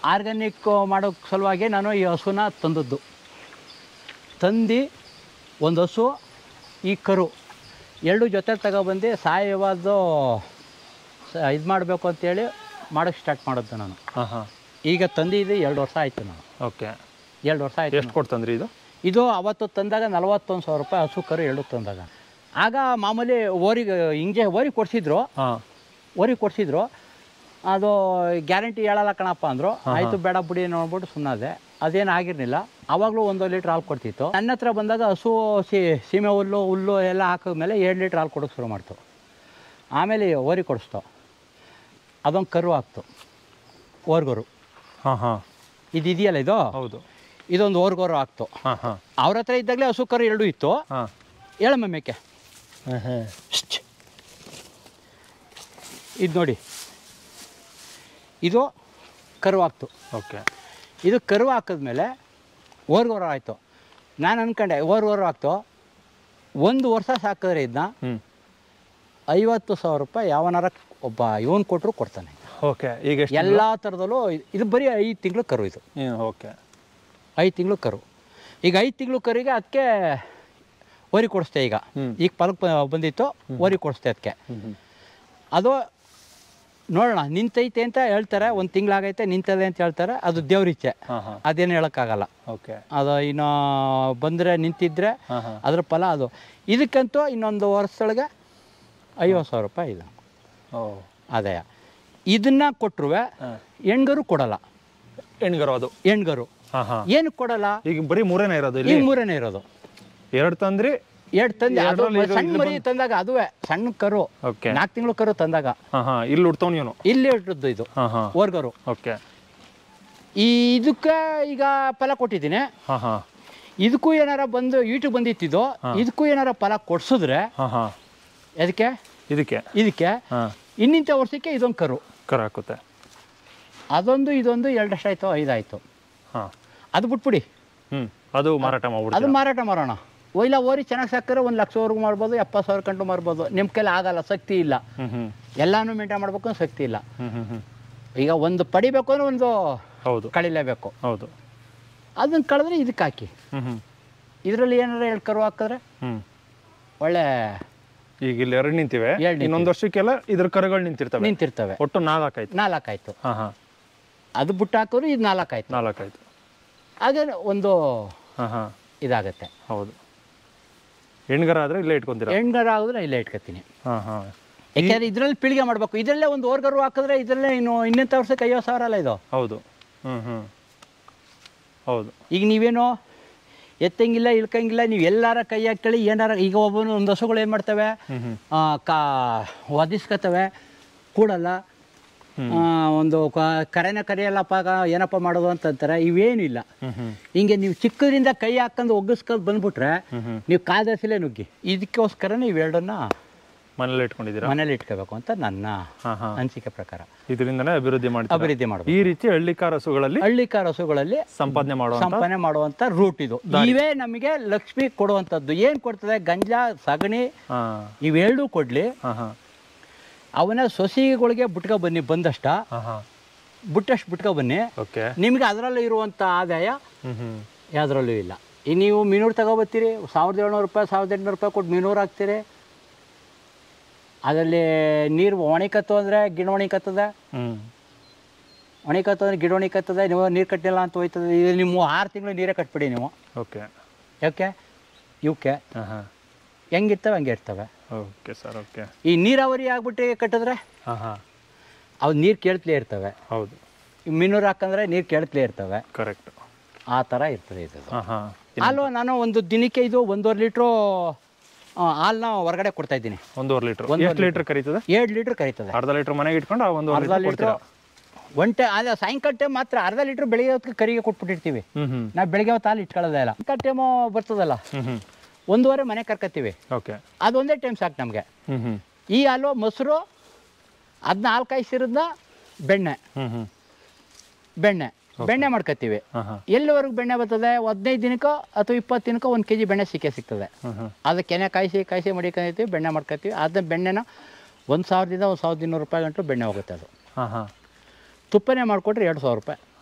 Organic ಮಾಡೋ ಸಲುವಾಗಿ ನಾನು ಈ ಹಸುನ ತಂದದ್ದು ತಂದು ಒಂದು ಹಸು ಈ ಕರು ಎರಡು ಜೊತೆ ತಗೊಬಂದು ಸಾವಯವದ್ದು ಇದು ಮಾಡಬೇಕು ಅಂತೇಳಿ ಮಾಡೋಕ್ಕೆ ಸ್ಟಾರ್ಟ್ ಮಾಡಿದ್ದು ನಾನು ಹಾಂ ಹಾಂ ಈಗ ತಂದಿದ್ದು ಎರಡು ವರ್ಷ ಆಯಿತು ನಾನು ಓಕೆ ಎರಡು ವರ್ಷ ಆಯಿತು ಎಷ್ಟು ಕೊಡ್ತಂದ್ರಿ ಇದು ಇದು ಅವತ್ತು ತಂದಾಗ ನಲವತ್ತೊಂದು ಸಾವಿರ ರೂಪಾಯಿ ಹಸು ಕರು ಎರಡು ತಂದಾಗ ಆಗ ಮಾಮೂಲಿ ಓರಿಗೆ ಹಿಂಗೆ ಓರಿಗೆ ಕೊಡಿಸಿದ್ರು ಹಾಂ ಓರಿಗೆ ಕೊಡಿಸಿದ್ರು ಅದು ಗ್ಯಾರಂಟಿ ಹೇಳಲ್ಲ ಕಣಪ್ಪ ಅಂದರು ಆಯಿತು ಬೇಡ ಬಿಡಿ ನೋಡ್ಬಿಟ್ಟು ಸುಮ್ಮನೆ ಅದೇನು ಆಗಿರಲಿಲ್ಲ ಆವಾಗಲೂ ಒಂದು ಲೀಟ್ರ್ ಹಾಲು ಕೊಡ್ತಿತ್ತು ನನ್ನ ಹತ್ರ ಬಂದಾಗ ಹಸು ಸಿ ಸೀಮೆ ಹುಲ್ಲು ಹುಲ್ಲು ಎಲ್ಲ ಹಾಕಿದ್ಮೇಲೆ ಎರಡು ಲೀಟ್ರ್ ಹಾಲು ಕೊಡೋಕೆ ಶುರು ಮಾಡ್ತು ಆಮೇಲೆ ಓರಿ ಕೊಡಿಸ್ತು ಅದೊಂದು ಕರು ಹಾಕ್ತು ಓರ್ಗೊರು ಹಾಂ ಹಾಂ ಇದು ಇದೆಯಲ್ಲ ಇದು ಹೌದು ಇದೊಂದು ಓರ್ಗೊರು ಹಾಕ್ತು ಹಾಂ ಹಾಂ ಅವ್ರ ಹತ್ರ ಇದ್ದಾಗಲೇ ಹಸು ಕರು ಎರಡು ಇತ್ತು ಹಾಂ ಹೇಳಮ್ಮ ಮೇಕೆ ಹಾಂ ಹಾಂ ಶ್ಚ್. ಇದು ನೋಡಿ ಇದು ಕರು ಹಾಕ್ತು ಓಕೆ ಇದು ಕರು ಹಾಕಿದ್ಮೇಲೆ ಓರ್ಗೋರ ಆಯಿತು ನಾನು ಅಂದ್ಕೊಂಡೆ ಓರ್ಗೋರು ಹಾಕ್ತು ಒಂದು ವರ್ಷ ಸಾಕಿದ್ರೆ ಇದನ್ನ ಹ್ಞೂ ಐವತ್ತು ಸಾವಿರ ರೂಪಾಯಿ ಯಾವನಾರ ಒಬ್ಬ ಇವನು ಕೊಟ್ಟರು ಕೊಡ್ತಾನೆ ಓಕೆ ಈಗ ಎಷ್ಟು ಎಲ್ಲ ಥರದಲ್ಲೂ ಇದು ಬರೀ ಐದು ತಿಂಗಳು ಕರು ಇದು ಹ್ಞೂ ಓಕೆ ಐದು ತಿಂಗಳು ಕರು ಈಗ ಐದು ತಿಂಗಳು ಕರಿಗೆ ಅದಕ್ಕೆ ಓರಿ ಕೊಡಿಸ್ತೆ ಈಗ ಹ್ಮ್. ಈಗ ಪಲಕ್ ಬಂದಿತ್ತು ಓರಿ ಕೊಡಿಸ್ತೆ ಅದಕ್ಕೆ ಹ್ಞೂ ಹ್ಞೂ ಅದು ನೋಡೋಣ ನಿಂತೈತೆ ಅಂತ ಹೇಳ್ತಾರೆ ಒಂದು ತಿಂಗಳಾಗೈತೆ ನಿಂತದೆ ಅಂತ ಹೇಳ್ತಾರೆ ಅದು ದೇವ್ರಿಚ್ಛೆ ಹಾಂ ಹಾಂ ಅದೇನು ಹೇಳೋಕ್ಕಾಗಲ್ಲ ಓಕೆ ಅದು ಇನ್ನು ಬಂದರೆ ನಿಂತಿದ್ರೆ ಹಾಂ ಹಾಂ ಅದ್ರ ಫಲ ಅದು ಇದಕ್ಕಂತೂ ಇನ್ನೊಂದು ವರ್ಷದೊಳಗೆ ಐವತ್ತು ಸಾವಿರ ರೂಪಾಯಿ ಇದು ಓ ಆದಾಯ ಇದನ್ನ ಕೊಟ್ಟರು ಹಾಂ ಹೆಣ್ಗರು ಕೊಡಲ್ಲ ಹೆಣ್ಗರು ಅದು ಹೆಣ್ಗರು ಹಾಂ ಹಾಂ ಏನು ಕೊಡಲ್ಲ ಈಗ ಬರೀ ಮೂರೇನೇ ಇರೋದು ಇಲ್ಲಿ ಈಗ ಮೂರನೇ ಇರೋದು ಎರಡು ತಂದ್ರಿ ಎರಡು ತಂದೆ ಅದು ಎರಡ್ರಲ್ಲಿ ಇದು ಸಣ್ಣ ಮರಿ ತಂದಾಗ ಅದುವೇ ಸಣ್ಣ ಕರು ಓಕೆ ನಾಲ್ಕು ತಿಂಗಳು ಕರು ತಂದಾಗ ಹಾಂ ಹಾಂ ಇಲ್ಲಿ ಉಡ್ತವ್ನು ಇವನು ಇಲ್ಲಿ ಇಟ್ಟದ್ದು ಇದು ಹಾಂ ಹಾಂ ಓರ್ಗರು ಓಕೆ ಈ ಇದಕ್ಕೆ ಈಗ ಫಲ ಕೊಟ್ಟಿದ್ದೀನಿ ಹಾಂ ಹಾಂ ಇದಕ್ಕೂ ಏನಾರ ಬಂದು ಯೂಟ್ಯೂಬ್ ಬಂದಿತ್ತಿದ್ದು ಇದಕ್ಕೂ ಏನಾರ ಫಲ ಕೊಡ್ಸಿದ್ರೆ ಹಾಂ ಹಾಂ ಅದಕ್ಕೆ ಇದಕ್ಕೆ ಇದಕ್ಕೆ ಹಾಂ ಇನ್ನಿಂಥ ವರ್ಷಕ್ಕೆ ಇದೊಂದು ಕರು ಕರ ಹಾಕುತ್ತೆ ಅದೊಂದು ಇದೊಂದು ಎರಡಷ್ಟು ಆಯಿತು ಐದಾಯಿತು ಹಾಂ ಅದು ಬಿಟ್ಬಿಡಿ ಹ್ಞೂ ಅದು ಮಾರಾಟ ಅದು ಮಾಡ್ಬಿಡ್ತೀರಾ ಮಾರಾಟ ಮಾಡೋಣ ಓ ಇಲ್ಲ ಓರಿ ಚೆನ್ನಾಗಿ ಸಾಕಿದ್ರೆ ಒಂದು ಲಕ್ಷವರೆಗೂ ಮಾಡ್ಬೋದು ಎಪ್ಪತ್ತು ಸಾವಿರ ಕಂಡು ಮಾರ್ಬೋದು ನಿಮ್ಮ ಕೈಲಿ ಆಗಲ್ಲ ಶಕ್ತಿ ಇಲ್ಲ ಹ್ಞೂ ಹ್ಞೂ ಎಲ್ಲಾನು ಮೇಂಟೈನ್ ಮಾಡ್ಬೇಕು ಅಂದ್ರೆ ಶಕ್ತಿ ಇಲ್ಲ ಹ್ಞೂ ಹ್ಞೂ ಹ್ಞೂ ಈಗ ಒಂದು ಪಡಿಬೇಕು ಅಂದ್ರೆ ಒಂದು ಹೌದು ಕಳಿಲೇಬೇಕು ಹೌದು ಅದನ್ನ ಕಳೆದ್ರೆ ಇದಕ್ಕೆ ಹಾಕಿ ಹ್ಞೂ ಹ್ಞೂ ಇದರಲ್ಲಿ ಏನಾರ ಎರಡು ಕರು ಹಾಕಿದ್ರೆ ಹ್ಞೂ ಒಳ್ಳೆ ಈಗ ಇಲ್ಲಿ ಎರಡು ನಿಂತಿವೆ ಎರಡ್ ನಿಂತಿವೆ. ಇನ್ನೊಂದು ವರ್ಷಕ್ಕೆಲ್ಲ ಇದ್ರ ಕರುಗಳು ನಿಂತಿರ್ತವೆ ನಿಂತಿರ್ತವೆ ಒಟ್ಟು ನಾಲ್ಕಾಯ್ತು ನಾಲ್ಕಾಯ್ತು ಹಾಂ ಹಾಂ ಅದು ಬಿಟ್ಟು ಹಾಕಿದ್ರು ಇದು ನಾಲ್ಕಾಯ್ತು ನಾಲ್ಕಾಯ್ತು ಹಾಗೆ ಒಂದು ಹಾಂ ಹಾಂ ಇದಾಗತ್ತೆ ಹೌದು ಹೆಣ್ಗರ ಆದರೆ ಇಲ್ಲೇ ಇಟ್ಕೊಂತೀರ ಹೆಣ್ಗರ ಆಗಿದ್ರೆ ಇಲ್ಲೇ ಇಟ್ಕೊತೀನಿ ಹಾಂ ಹಾಂ ಯಾಕೆಂದ್ರೆ ಇದರಲ್ಲಿ ಪೀಳಿಗೆ ಮಾಡಬೇಕು ಇದರಲ್ಲೇ ಒಂದು ಓರ್ಗರು ಹಾಕಿದ್ರೆ ಇದರಲ್ಲೇ ಇನ್ನು ಇನ್ನೆಂಥ ವರ್ಷಕ್ಕೆ ಐವತ್ತು ಸಾವಿರ ಅಲ್ಲ ಇದು ಹೌದು ಹ್ಞೂ ಹ್ಞೂ ಹೌದು ಈಗ ನೀವೇನು ಎತ್ತಂಗಿಲ್ಲ ಇಳ್ಕಂಗಿಲ್ಲ ನೀವು ಎಲ್ಲಾರ ಕೈ ಹಾಕ್ಕೊಳ್ಳಿ ಏನಾರ ಈಗ ಒಬ್ಬನು ಒಂದು ಹಸುಗಳು ಏನು ಮಾಡ್ತವೆ ಹ್ಞೂ ಹ್ಞೂ ಆ, ಕಾ ಒದಿಸ್ಕೊತವೆ ಕೂಡಲ್ಲ ಆ, ಒಂದು ಕ- ಕರೆನ ಕರೆಯಲ್ಲಪ್ಪ ಗ- ಏನಪ್ಪ ಮಾಡೋದು ಅಂತಂತಾರೆ ಇವೇನಿಲ್ಲ ಹ್ಞೂ ಹ್ಞೂ ಹಿಂಗೆ ನೀವು ಚಿಕ್ಕದ್ರಿಂದ ಕೈ ಹಾಕೊಂಡು ಒಗ್ಗಿಸ್ಕೊಂಡು ಬಂದ್ಬಿಟ್ರೆ ಹ್ಞೂ ಹ್ಞೂ ನೀವು ಕಾದಸಿಲೇ ನುಗ್ಗಿ ಇದಕ್ಕೋಸ್ಕರ ಇವೆರಡನ್ನ ಮನೇಲಿ ಇಟ್ಕೊಂಡಿದ್ದೀರಾ ಮನೇಲಿ ಇಟ್ಕೋಬೇಕು ಅಂತ ನನ್ನ ಹಾಂ ಹಾಂ ಅನಿಸಿಕೆ ಪ್ರಕಾರ ಇದರಿಂದನೇ ಅಭಿವೃದ್ಧಿ ಮಾಡ್ತೀರಾ ಅಭಿವೃದ್ಧಿ ಮಾಡಬೇಕು ಈ ರೀತಿ ಹಳ್ಳಿಕಾರ ಹಸುಗಳಲ್ಲಿ ಹಳ್ಳಿಕಾರ ಹಸುಗಳಲ್ಲಿ ಸಂಪಾದನೆ ಮಾಡುವಂಥ ಸಂಪಾದನೆ ಮಾಡುವಂಥ ರೂಟ್ ಇದು ಇವೇ ನಮಗೆ ಲಕ್ಷ್ಮಿ ಕೊಡುವಂಥದ್ದು ಏನು ಕೊಡ್ತದೆ ಗಂಜಾ ಸಗಣಿ ಹಾಂ ಇವೆರಡೂ ಕೊಡಲಿ ಹಾಂ ಹಾಂ ಅವನ್ನ ಸೊಸಿಗಳಿಗೆ ಬಿಟ್ಕೊ ಬನ್ನಿ ಬಂದಷ್ಟ ಹಾಂ ಹಾಂ ಬಿಟ್ಟಷ್ಟು ಬಿಟ್ಕೊ ಬನ್ನಿ ಓಕೆ ನಿಮಗೆ ಅದರಲ್ಲಿ ಇರುವಂಥ ಆದಾಯ ಹ್ಞೂ ಹ್ಞೂ ಯಾವುದ್ರಲ್ಲೂ ಇಲ್ಲ ಈಗ ನೀವು ಮೀನೂರು ತಗೊಬತ್ತೀರಿ ಸಾವಿರದ ಏಳ್ನೂರು ರೂಪಾಯಿ ಸಾವಿರದ ಎಂಟುನೂರು ರೂಪಾಯಿ ಕೊಟ್ಟು ಮೀನೂರು ಹಾಕ್ತೀರಿ ಅದರಲ್ಲಿ ನೀರು ಒಣಕತ್ತು ಅಂದರೆ ಗಿಡ ಒಣಕತ್ತದ ಹ್ಞೂ ಒಣಕತ್ತು ಅಂದರೆ ಗಿಡ ಒಣಕತ್ತದ ನೀವು ನೀರು ಕಟ್ಟಿಲ್ಲ ಅಂತ ಹೋಯ್ತದೆ ಇದು ನೀವು ಆರು ತಿಂಗಳು ನೀರೇ ಕಟ್ಬಿಡಿ ನೀವು ಓಕೆ ಯಾಕೆ ಇವಕ್ಕೆ ಹಾಂ ಹಾಂ ಹೆಂಗಿರ್ತವೆ ಹಂಗೆ ಇರ್ತವೆ ಓಕೆ ಸರ್ ಓಕೆ ಈ ನೀರಾವರಿ ಆಗ್ಬಿಟ್ಟು ಕಟ್ಟಿದ್ರೆ ಹಾಂ ಹಾಂ ಅವು ನೀರು ಕೇಳ್ತಲೇ ಇರ್ತವೆ ಹೌದು ಈ ಮೀನೂರು ಹಾಕಂದ್ರೆ ನೀರು ಕೇಳ್ತಲೇ ಇರ್ತವೆ ಕರೆಕ್ಟ್ ಆ ಥರ ಇರ್ತದೆ ಇದು ಹಾಂ ಹಾಂ ಹಾಲು ನಾನು ಒಂದು ದಿನಕ್ಕೆ ಇದು ಒಂದೂವರೆ ಲೀಟ್ರು ಹಾಲನ್ನ ಹೊರಗಡೆ ಕೊಡ್ತಾ ಇದ್ದೀನಿ ಒಂದೂವರೆ ಲೀಟ್ರ್ ಒಂದೂವರೆ ಎಷ್ಟು ಲೀಟ್ರ್ ಕರೀತದೆ ಏಳು ಲೀಟ್ರ್ ಕರೀತದೆ ಅರ್ಧ ಲೀಟ್ರ್ ಮನೆಗೆ ಇಟ್ಕೊಂಡು ಆ ಒಂದೂವರೆ ಅರ್ಧ ಲೀಟ್ರ್ ಲೀಟ್ರು ಕೊಡ್ತೀರಾ ಒಂಟೆ ಅದೇ ಸಾಯಂಕಾಲ ಟೈಮ್ ಮಾತ್ರ ಅರ್ಧ ಲೀಟ್ರ್ ಬೆಳಿಗ್ಗೆ ಹೊತ್ತಿಗೆ ಕರಿಗೆ ಕೊಟ್ಬಿಟ್ಟಿರ್ತೀವಿ ಹ್ಞೂ ಹ್ಞೂ ನಾವು ಬೆಳಿಗ್ಗೆ ಹೊತ್ತು ಹಾಲು ಇಟ್ಕೊಳ್ಳೋದೇ ಇಲ್ಲ ಸಾಯಂಕಾಲ ಟೈಮು ಬರ್ತದಲ್ಲ ಹ್ಞೂ ಹ್ಞೂ ಒಂದೂವರೆ ಮನೆ ಕರ್ಕತ್ತೀವಿ ಓಕೆ ಅದೊಂದೇ ಟೈಮ್ ಸಾಕು ನಮಗೆ ಹ್ಞೂ ಹ್ಞೂ ಈ ಹಾಲು ಮೊಸರು ಅದನ್ನ ಹಾಲು ಕಾಯಿಸಿರೋದನ್ನ ಬೆಣ್ಣೆ ಹ್ಞೂ ಹ್ಞೂ ಬೆಣ್ಣೆ ಬೆಣ್ಣೆ ಮಾಡ್ಕೊತೀವಿ ಹಾಂ ಹಾಂ ಎಲ್ಲಿವರೆಗೂ ಬೆಣ್ಣೆ ಬರ್ತದೆ ಹದಿನೈದು ದಿನಕ್ಕೋ ಅಥವಾ ಇಪ್ಪತ್ತು ದಿನಕ್ಕೋ ಒಂದು ಕೆ ಜಿ ಬೆಣ್ಣೆ ಸಿಕ್ಕೇ ಸಿಗ್ತದೆ ಹ್ಞೂ ಹ್ಞೂ ಅದಕ್ಕೆ ಕೆನೆ ಕಾಯಿಸಿ ಕಾಯಿಸಿ ಮಡಿಕೊಂಡಿರ್ತೀವಿ ಬೆಣ್ಣೆ ಮಾಡ್ಕೊತೀವಿ ಅದನ್ನ ಬೆಣ್ಣೆನ ಒಂದು ಸಾವಿರದಿಂದ ಒಂದು ಸಾವಿರದ ಇನ್ನೂರು ರೂಪಾಯಿ ಗಂಟು ಬೆಣ್ಣೆ ಹೋಗುತ್ತೆ ಅದು ಹಾಂ ಹಾಂ ತುಪ್ಪನೇ ಮಾಡಿಕೊಟ್ರೆ ಎರಡು ಸಾವಿರ ರೂಪಾಯಿ